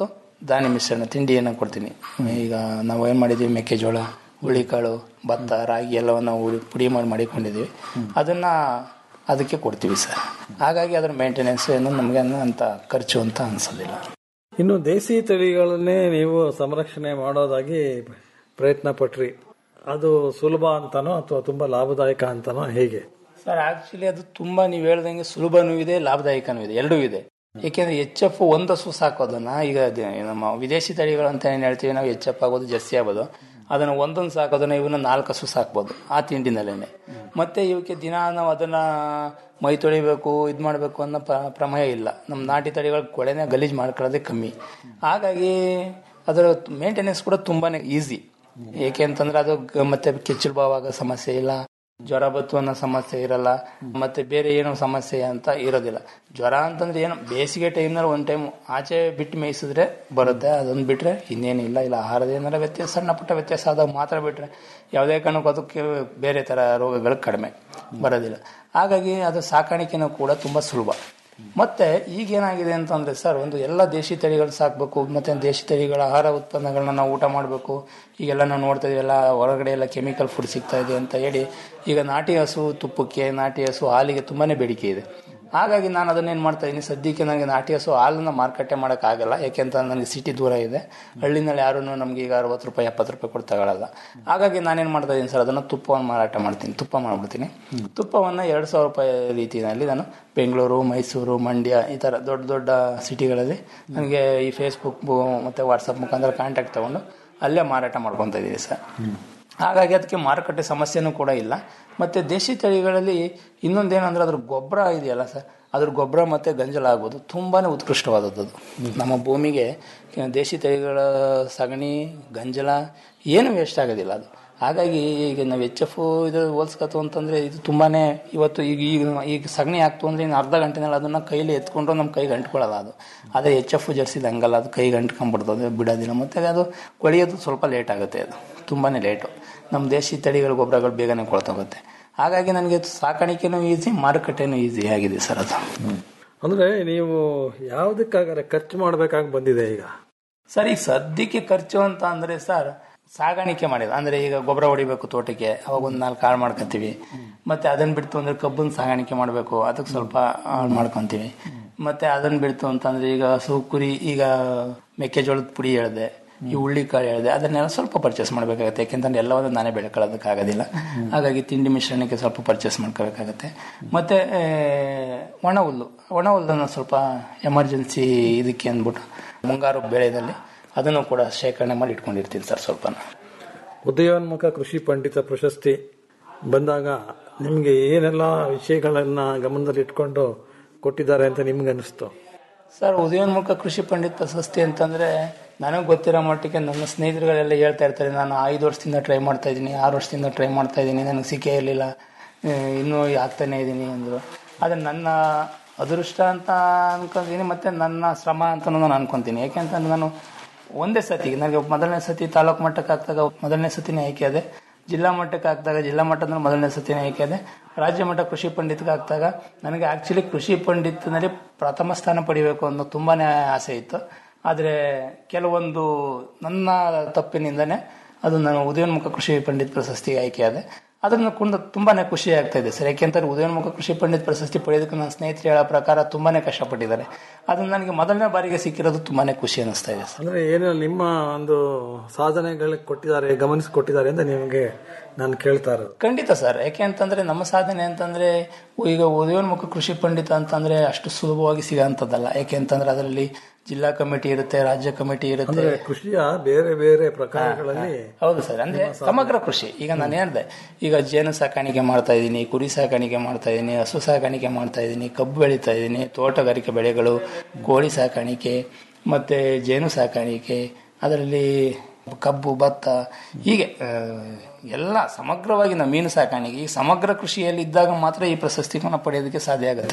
ಧಾನ್ಯ ಮಿಶ್ರಣ ತಿಂಡಿಯನ್ನು ಕೊಡ್ತೀನಿ ಈಗ ನಾವು ಏನು ಮಾಡಿದ್ದೀವಿ ಮೆಕ್ಕೆಜೋಳ ಹುಳಿಕಾಳು ಭತ್ತ ರಾಗಿ ಎಲ್ಲವನ್ನು ನಾವು ಹುಡಿ- ಪುಡಿ ಮಾಡಿ ಮಾಡಿಕೊಂಡಿದ್ದೀವಿ ಅದನ್ನು ಅದಕ್ಕೆ ಕೊಡ್ತೀವಿ ಸರ್ ಹಾಗಾಗಿ ಅದರ ಮೇಂಟೆನೆನ್ಸ್ ಏನು ನಮಗೆ ಅಂತ ಖರ್ಚು ಅಂತ ಅನಿಸೋದಿಲ್ಲ ಇನ್ನು ದೇಸಿ ತಳಿಗಳನ್ನೇ ನೀವು ಸಂರಕ್ಷಣೆ ಮಾಡೋದಾಗಿ ಪ್ರಯತ್ನ ಪಟ್ರಿ ಅದು ಸುಲಭ ಅಂತಾನೋ ಅಥವಾ ತುಂಬಾ ಲಾಭದಾಯಕ ಅಂತಾನೋ ಹೇಗೆ ಸರ್ ಆಕ್ಚುಲಿ ಅದು ತುಂಬಾ ನೀವು ಹೇಳ್ದಂಗೆ ಸುಲಭನೂ ಇದೆ ಲಾಭದಾಯಕನೂ ಇದೆ ಎರಡೂ ಇದೆ ಏಕೆಂದ್ರೆ ಎಚ್ ಎಫ್ ಒಂದು ಹಸು ಸಾಕೋದನ್ನ ಈಗ ಅದೇ ನಮ್ಮ ವಿದೇಶಿ ತಳಿಗಳು ಅಂತ ಏನು ಹೇಳ್ತೀವಿ ನಾವು ಎಚ್ ಎಫ್ ಆಗೋದು ಜರ್ಸಿ ಆಗೋದು ಅದನ್ನ ಒಂದೊಂದು ಸಾಕೋದನ್ನ ಇವನ್ನ ನಾಲ್ಕು ಹಸು ಸಾಕ್ಬೋದು ಆ ತಿಂಡಿನಲ್ಲೇನೆ ಮತ್ತೆ ಇವಕ್ಕೆ ದಿನ ನಾವು ಅದನ್ನ ಮೈ ತೊಳಿಬೇಕು ಇದು ಮಾಡಬೇಕು ಅನ್ನೋ ಪ್ರ- ಪ್ರಮೇಯ ಇಲ್ಲ ನಮ್ಮ ನಾಟಿ ತಳಿಗಳ ಕೊಳೆನೆ ಗಲೀಜು ಮಾಡ್ಕೊಳ್ಳೋದೇ ಕಮ್ಮಿ ಹಾಗಾಗಿ ಅದರ ಮೇಂಟೆನೆನ್ಸ್ ಕೂಡ ತುಂಬಾನೇ ಈಸಿ ಏಕೆ ಅಂತಂದ್ರೆ ಅದು ಗ- ಮತ್ತೆ ಕೆಚ್ಚಲು ಬಾವಾಗ ಸಮಸ್ಯೆ ಇಲ್ಲ ಜ್ವರ ಬತ್ತು ಅನ್ನೋ ಸಮಸ್ಯೆ ಇರಲ್ಲ ಮತ್ತೆ ಬೇರೆ ಏನೋ ಸಮಸ್ಯೆ ಅಂತ ಇರೋದಿಲ್ಲ ಜ್ವರ ಅಂತಂದ್ರೆ ಏನು ಬೇಸಿಗೆ ಟೈಮ್ನಲ್ಲಿ ಒಂದು ಟೈಮ್ ಆಚೆ ಬಿಟ್ಟು ಮೇಯಿಸಿದ್ರೆ ಬರುತ್ತೆ ಅದೊಂದು ಬಿಟ್ರೆ ಇನ್ನೇನಿಲ್ಲ ಇಲ್ಲ ಆಹಾರದ ಏನಾರ ವ್ಯತ್ಯಾಸ ಸಣ್ಣ ಪುಟ್ಟ ವ್ಯತ್ಯಾಸ ಆದಾಗ ಮಾತ್ರ ಬಿಟ್ರೆ ಯಾವುದೇ ಕಾರಣಕ್ಕೂ ಅದಕ್ಕೆ ಬೇರೆ ಥರ ರೋಗಗಳು ಕಡಿಮೆ ಬರೋದಿಲ್ಲ ಹಾಗಾಗಿ ಅದು ಸಾಕಾಣಿಕೆನೂ ಕೂಡ ತುಂಬ ಸುಲಭ ಮತ್ತೆ ಈಗೇನಾಗಿದೆ ಅಂತಂದ್ರೆ ಸರ್ ಒಂದು ಎಲ್ಲ ದೇಶಿ ತಳಿಗಳು ಸಾಕಬೇಕು ಮತ್ತೆ ದೇಶಿ ತಳಿಗಳ ಆಹಾರ ಉತ್ಪನ್ನಗಳನ್ನ ನಾವು ಊಟ ಮಾಡಬೇಕು ಈಗೆಲ್ಲ ನಾವು ನೋಡ್ತಾ ಇದೀವಿ ಎಲ್ಲ ಹೊರಗಡೆ ಎಲ್ಲ ಕೆಮಿಕಲ್ ಫುಡ್ ಸಿಗ್ತಾ ಇದೆ ಅಂತ ಹೇಳಿ ಈಗ ನಾಟಿ ಹಸು ತುಪ್ಪಕ್ಕೆ ನಾಟಿ ಹಸು ಹಾಲಿಗೆ ತುಂಬಾನೇ ಬೇಡಿಕೆ ಇದೆ ಹಾಗಾಗಿ ನಾನು ಅದನ್ನೇನು ಮಾಡ್ತಾ ಇದ್ದೀನಿ ಸದ್ಯಕ್ಕೆ ನನಗೆ ನಾಟಿ ಹಸು ಹಾಲನ್ನ ಮಾರುಕಟ್ಟೆ ಮಾಡೋಕ್ಕಾಗಲ್ಲ ಯಾಕೆಂತ ನನಗೆ ಸಿಟಿ ದೂರ ಇದೆ ಹಳ್ಳಿನಲ್ಲಿ ಯಾರೂ ನಮ್ಗೆ ಈಗ ಅರವತ್ತು ರೂಪಾಯಿ ಎಪ್ಪತ್ತು ರೂಪಾಯಿ ಕೊಟ್ಟು ತಗೊಳ್ಳಲ್ಲ ಹಾಗಾಗಿ ನಾನೇನು ಮಾಡ್ತಾ ಇದ್ದೀನಿ ಸರ್ ಅದನ್ನು ತುಪ್ಪವನ್ನು ಮಾರಾಟ ಮಾಡ್ತೀನಿ ತುಪ್ಪ ಮಾಡ್ಬಿಡ್ತೀನಿ ತುಪ್ಪವನ್ನು ಎರಡು ಸಾವಿರ ರೂಪಾಯಿ ರೀತಿಯಲ್ಲಿ ನಾನು ಬೆಂಗಳೂರು ಮೈಸೂರು ಮಂಡ್ಯ ಈ ಥರ ದೊಡ್ಡ ದೊಡ್ಡ ಸಿಟಿಗಳಲ್ಲಿ ನನಗೆ ಈ ಫೇಸ್ಬುಕ್ ಮತ್ತು ವಾಟ್ಸಪ್ ಮುಖಾಂತರ ಕಾಂಟ್ಯಾಕ್ಟ್ ತೊಗೊಂಡು ಅಲ್ಲೇ ಮಾರಾಟ ಮಾಡ್ಕೊತಾ ಇದ್ದೀನಿ ಸರ್ ಹಾಗಾಗಿ ಅದಕ್ಕೆ ಮಾರುಕಟ್ಟೆ ಸಮಸ್ಯೆನೂ ಕೂಡ ಇಲ್ಲ ಮತ್ತೆ ದೇಶಿ ತಳಿಗಳಲ್ಲಿ ಇನ್ನೊಂದೇನಂದ್ರೆ ಅದ್ರ ಗೊಬ್ಬರ ಇದೆಯಲ್ಲ ಸರ್ ಅದ್ರ ಗೊಬ್ಬರ ಮತ್ತೆ ಗಂಜಲ ಆಗೋದು ತುಂಬಾನೇ ಉತ್ಕೃಷ್ಟವಾದದ್ದು ಅದು ನಮ್ಮ ಭೂಮಿಗೆ ದೇಶಿ ತಳಿಗಳ ಸಗಣಿ ಗಂಜಲ ಏನು ವೇಸ್ಟ್ ಆಗೋದಿಲ್ಲ ಅದು ಹಾಗಾಗಿ ಈಗ ನಾವು ಎಚ್ ಎಫ್ ಇದು ಹೋಲ್ಸ್ಕತ್ತು ಅಂತಂದ್ರೆ ಇದು ತುಂಬಾನೇ ಇವತ್ತು ಈಗ ಈಗ ಈಗ ಸಗಣಿ ಹಾಕ್ತು ಅಂದ್ರೆ ಇನ್ನು ಅರ್ಧ ಗಂಟೆನಲ್ಲಿ ಅದನ್ನ ಕೈಲಿ ಎತ್ಕೊಂಡ್ರು ನಮ್ಮ ಕೈಗೆ ಅಂಟ್ಕೊಳ್ಳಲ್ಲ ಅದು ಅದೇ ಎಚ್ ಎಫ್ ಜರ್ಸಿದ ಹಂಗಲ್ಲ ಅದು ಕೈಗೆ ಅಂಟ್ಕೊಂಡ್ಬಿಡ್ತದೆ ಬಿಡೋದಿಲ್ಲ ಮತ್ತೆ ಅದು ಕೊಳೆಯೋದು ಸ್ವಲ್ಪ ಲೇಟ್ ಆಗುತ್ತೆ ಅದು ತುಂಬಾನೇ ಲೇಟು ನಮ್ಮ ದೇಶಿ ತಳಿಗಳ ಗೊಬ್ಬರಗಳು ಬೇಗನೆ ಕೊಳ್ತೋಗುತ್ತೆ ಹಾಗಾಗಿ ನನಗೆ ಸಾಕಾಣಿಕೆನೂ ಈಸಿ ಮಾರುಕಟ್ಟೆನೂ ಈಸಿ ಆಗಿದೆ ಸರ್ ಅದು ಅಂದ್ರೆ ನೀವು ಯಾವುದಕ್ಕಾಗರೆ ಖರ್ಚು ಮಾಡಬೇಕಾಗಿ ಬಂದಿದೆ ಈಗ ಸರ್ ಈಗ ಸದ್ಯಕ್ಕೆ ಖರ್ಚು ಅಂತ ಅಂದ್ರೆ ಸರ್ ಸಾಗಾಣಿಕೆ ಮಾಡಿದ ಅಂದ್ರೆ ಈಗ ಗೊಬ್ಬರ ಹೊಡಿಬೇಕು ತೋಟಕ್ಕೆ ಅವಾಗ ಒಂದ್ ನಾಲ್ಕು ಕಾಳು ಮಾಡ್ಕೊಂತೀವಿ ಮತ್ತೆ ಅದನ್ನ ಬಿಡ್ತು ಅಂದ್ರೆ ಕಬ್ಬನ್ ಸಾಗಾಣಿಕೆ ಮಾಡಬೇಕು ಅದಕ್ಕೆ ಸ್ವಲ್ಪ ಹಾಳು ಮಾಡ್ಕೊಂತೀವಿ ಮತ್ತೆ ಅದನ್ನ ಬಿಡ್ತು ಅಂತಂದ್ರೆ ಈಗ ಹಸು ಕುರಿ ಈಗ ಮೆಕ್ಕೆಜೋಳದ ಪುಡಿ ಹೇಳಿದೆ ಈ ಹುಳ್ಳಿಕಾಳು ಹೇಳಿದೆ ಅದನ್ನೆಲ್ಲ ಸ್ವಲ್ಪ ಪರ್ಚೇಸ್ ಮಾಡಬೇಕಾಗುತ್ತೆ ಯಾಕೆಂತಂದ್ರೆ ಎಲ್ಲವನ್ನು ನಾನೇ ಬೆಳ್ಕೊಳ್ಳೋದಕ್ಕಾಗೋದಿಲ್ಲ ಹಾಗಾಗಿ ತಿಂಡಿ ಮಿಶ್ರಣಕ್ಕೆ ಸ್ವಲ್ಪ ಪರ್ಚೇಸ್ ಮಾಡ್ಕೋಬೇಕಾಗತ್ತೆ ಮತ್ತೆ ಆ, ಒಣ ಹುಲ್ಲು ಒಣ ಹುಲ್ಲನ್ನು ಸ್ವಲ್ಪ ಎಮರ್ಜೆನ್ಸಿ ಇದಕ್ಕೆ ಅಂದ್ಬಿಟ್ಟು ಮುಂಗಾರು ಬೆಳೆದಲ್ಲಿ ಅದನ್ನು ಕೂಡ ಶೇಖರಣೆ ಮಾಡಿ ಇಟ್ಕೊಂಡಿರ್ತೀನಿ ಸರ್ ಸ್ವಲ್ಪ ಉದಯೋನ್ಮುಖ ಕೃಷಿ ಪಂಡಿತ ಪ್ರಶಸ್ತಿ ಬಂದಾಗ ನಿಮಗೆ ಏನೆಲ್ಲ ವಿಷಯಗಳನ್ನ ಗಮನದಲ್ಲಿ ಇಟ್ಕೊಂಡು ಕೊಟ್ಟಿದ್ದಾರೆ ಅಂತ ನಿಮ್ಗೆ ಅನಿಸ್ತು ಸರ್ ಉದಯೋನ್ಮುಖ ಕೃಷಿ ಪಂಡಿತ್ ಪ್ರಶಸ್ತಿ ಅಂತಂದ್ರೆ ನನಗೆ ಗೊತ್ತಿರೋ ಮಟ್ಟಿಗೆ ನನ್ನ ಸ್ನೇಹಿತರುಗಳೆಲ್ಲ ಹೇಳ್ತಾ ಇರ್ತಾರೆ ನಾನು ಐದು ವರ್ಷದಿಂದ ಟ್ರೈ ಮಾಡ್ತಾ ಇದ್ದೀನಿ ಆರು ವರ್ಷದಿಂದ ಟ್ರೈ ಮಾಡ್ತಾ ಇದ್ದೀನಿ ನನಗೆ ಸಿಕ್ಕೇ ಇರಲಿಲ್ಲ ಇನ್ನೂ ಆಗ್ತಾನೆ ಇದ್ದೀನಿ ಅಂದರು ಆದರೆ ನನ್ನ ಅದೃಷ್ಟ ಅಂತ ಅನ್ಕೊಂತೀನಿ ಮತ್ತೆ ನನ್ನ ಶ್ರಮ ಅಂತ ನಾನು ಅನ್ಕೊಂತೀನಿ ಯಾಕೆಂತಂದ್ರೆ ನಾನು ಒಂದೇ ಸತಿ ನನಗೆ ಮೊದಲನೇ ಸತಿ ತಾಲೂಕು ಮಟ್ಟಕ್ಕೆ ಹಾಕಿದಾಗ ಮೊದಲನೇ ಸತಿನೇ ಆಯ್ಕೆ ಅದೇ ಜಿಲ್ಲಾ ಮಟ್ಟಕ್ಕೆ ಹಾಕಿದಾಗ ಜಿಲ್ಲಾ ಮಟ್ಟದ ಮೊದಲನೇ ಸತಿನೇ ಆಯ್ಕೆ ಅದೇ ರಾಜ್ಯ ಮಟ್ಟ ಕೃಷಿ ಪಂಡಿತ್ಗೆ ಹಾಕಿದಾಗ ನನಗೆ ಆಕ್ಚುಲಿ ಕೃಷಿ ಪಂಡಿತ್ನಲ್ಲಿ ಪ್ರಥಮ ಸ್ಥಾನ ಪಡಿಬೇಕು ಅನ್ನೋ ತುಂಬಾನೇ ಆಸೆ ಇತ್ತು ಆದರೆ ಕೆಲವೊಂದು ನನ್ನ ತಪ್ಪಿನಿಂದನೇ ಅದು ನಾನು ಉದಯೋನ್ಮುಖ ಕೃಷಿ ಪಂಡಿತ್ ಪ್ರಶಸ್ತಿಗೆ ಆಯ್ಕೆ ಆದೆ ಅದನ್ನು ಕೊಂಡು ತುಂಬಾನೇ ಖುಷಿ ಆಗ್ತಾ ಇದೆ ಸರ್ ಯಾಕೆಂತಾರೆ ಉದಯೋನ್ಮುಖ ಕೃಷಿ ಪಂಡಿತ್ ಪ್ರಶಸ್ತಿ ಪಡೆಯೋದಕ್ಕೆ ನನ್ನ ಸ್ನೇಹಿತರು ಹೇಳೋ ಪ್ರಕಾರ ತುಂಬಾನೇ ಕಷ್ಟಪಟ್ಟಿದ್ದಾರೆ ಅದು ನನಗೆ ಮೊದಲನೇ ಬಾರಿಗೆ ಸಿಕ್ಕಿರೋದು ತುಂಬಾನೇ ಖುಷಿ ಅನಿಸ್ತಾ ಇದೆ ಸರ್ ಅಂದ್ರೆ ಏನು ನಿಮ್ಮ ಒಂದು ಸಾಧನೆಗಳಿಗೆ ಕೊಟ್ಟಿದ್ದಾರೆ ಗಮನಿಸಿಕೊಟ್ಟಿದ್ದಾರೆ ಅಂತ ನಿಮಗೆ ನಾನು ಕೇಳ್ತಾ ಇರೋದು ಖಂಡಿತ ಸರ್ ಯಾಕೆ ಅಂತಂದ್ರೆ ನಮ್ಮ ಸಾಧನೆ ಅಂತಂದ್ರೆ ಈಗ ಉದಯೋನ್ಮುಖ ಕೃಷಿ ಪಂಡಿತ ಅಂತಂದ್ರೆ ಅಷ್ಟು ಸುಲಭವಾಗಿ ಸಿಗೋಂಥದ್ದಲ್ಲ ಯಾಕೆ ಅಂತಂದ್ರೆ ಅದರಲ್ಲಿ ಜಿಲ್ಲಾ ಕಮಿಟಿ ಇರುತ್ತೆ ರಾಜ್ಯ ಕಮಿಟಿ ಇರುತ್ತೆ ಅಂದ್ರೆ ಕೃಷಿಯ ಬೇರೆ ಬೇರೆ ಪ್ರಕಾರಗಳಲ್ಲಿ ಹೌದು ಸರ್ ಅಂದ್ರೆ ಸಮಗ್ರ ಕೃಷಿ ಈಗ ನಾನು ಹೇಳ್ದೆ ಈಗ ಜೇನು ಸಾಕಾಣಿಕೆ ಮಾಡ್ತಾ ಇದ್ದೀನಿ ಕುರಿ ಸಾಕಾಣಿಕೆ ಮಾಡ್ತಾ ಇದ್ದೀನಿ ಹಸು ಸಾಕಾಣಿಕೆ ಮಾಡ್ತಾ ಇದ್ದೀನಿ ಕಬ್ಬು ಬೆಳೀತಾ ಇದ್ದೀನಿ ತೋಟಗಾರಿಕೆ ಬೆಳೆಗಳು ಕೋಳಿ ಸಾಕಾಣಿಕೆ ಮತ್ತೆ ಜೇನು ಸಾಕಾಣಿಕೆ ಅದರಲ್ಲಿ ಕಬ್ಬು ಭತ್ತ ಹೀಗೆ ಆ, ಎಲ್ಲ ಸಮಗ್ರವಾಗಿ ನಾವು ಮೀನು ಸಾಕಾಣಿಕೆ ಈ ಸಮಗ್ರ ಕೃಷಿಯಲ್ಲಿ ಇದ್ದಾಗ ಮಾತ್ರ ಈ ಪ್ರಶಸ್ತಿಗಳನ್ನ ಪಡೆಯೋದಕ್ಕೆ ಸಾಧ್ಯ ಆಗುತ್ತೆ ಸರ್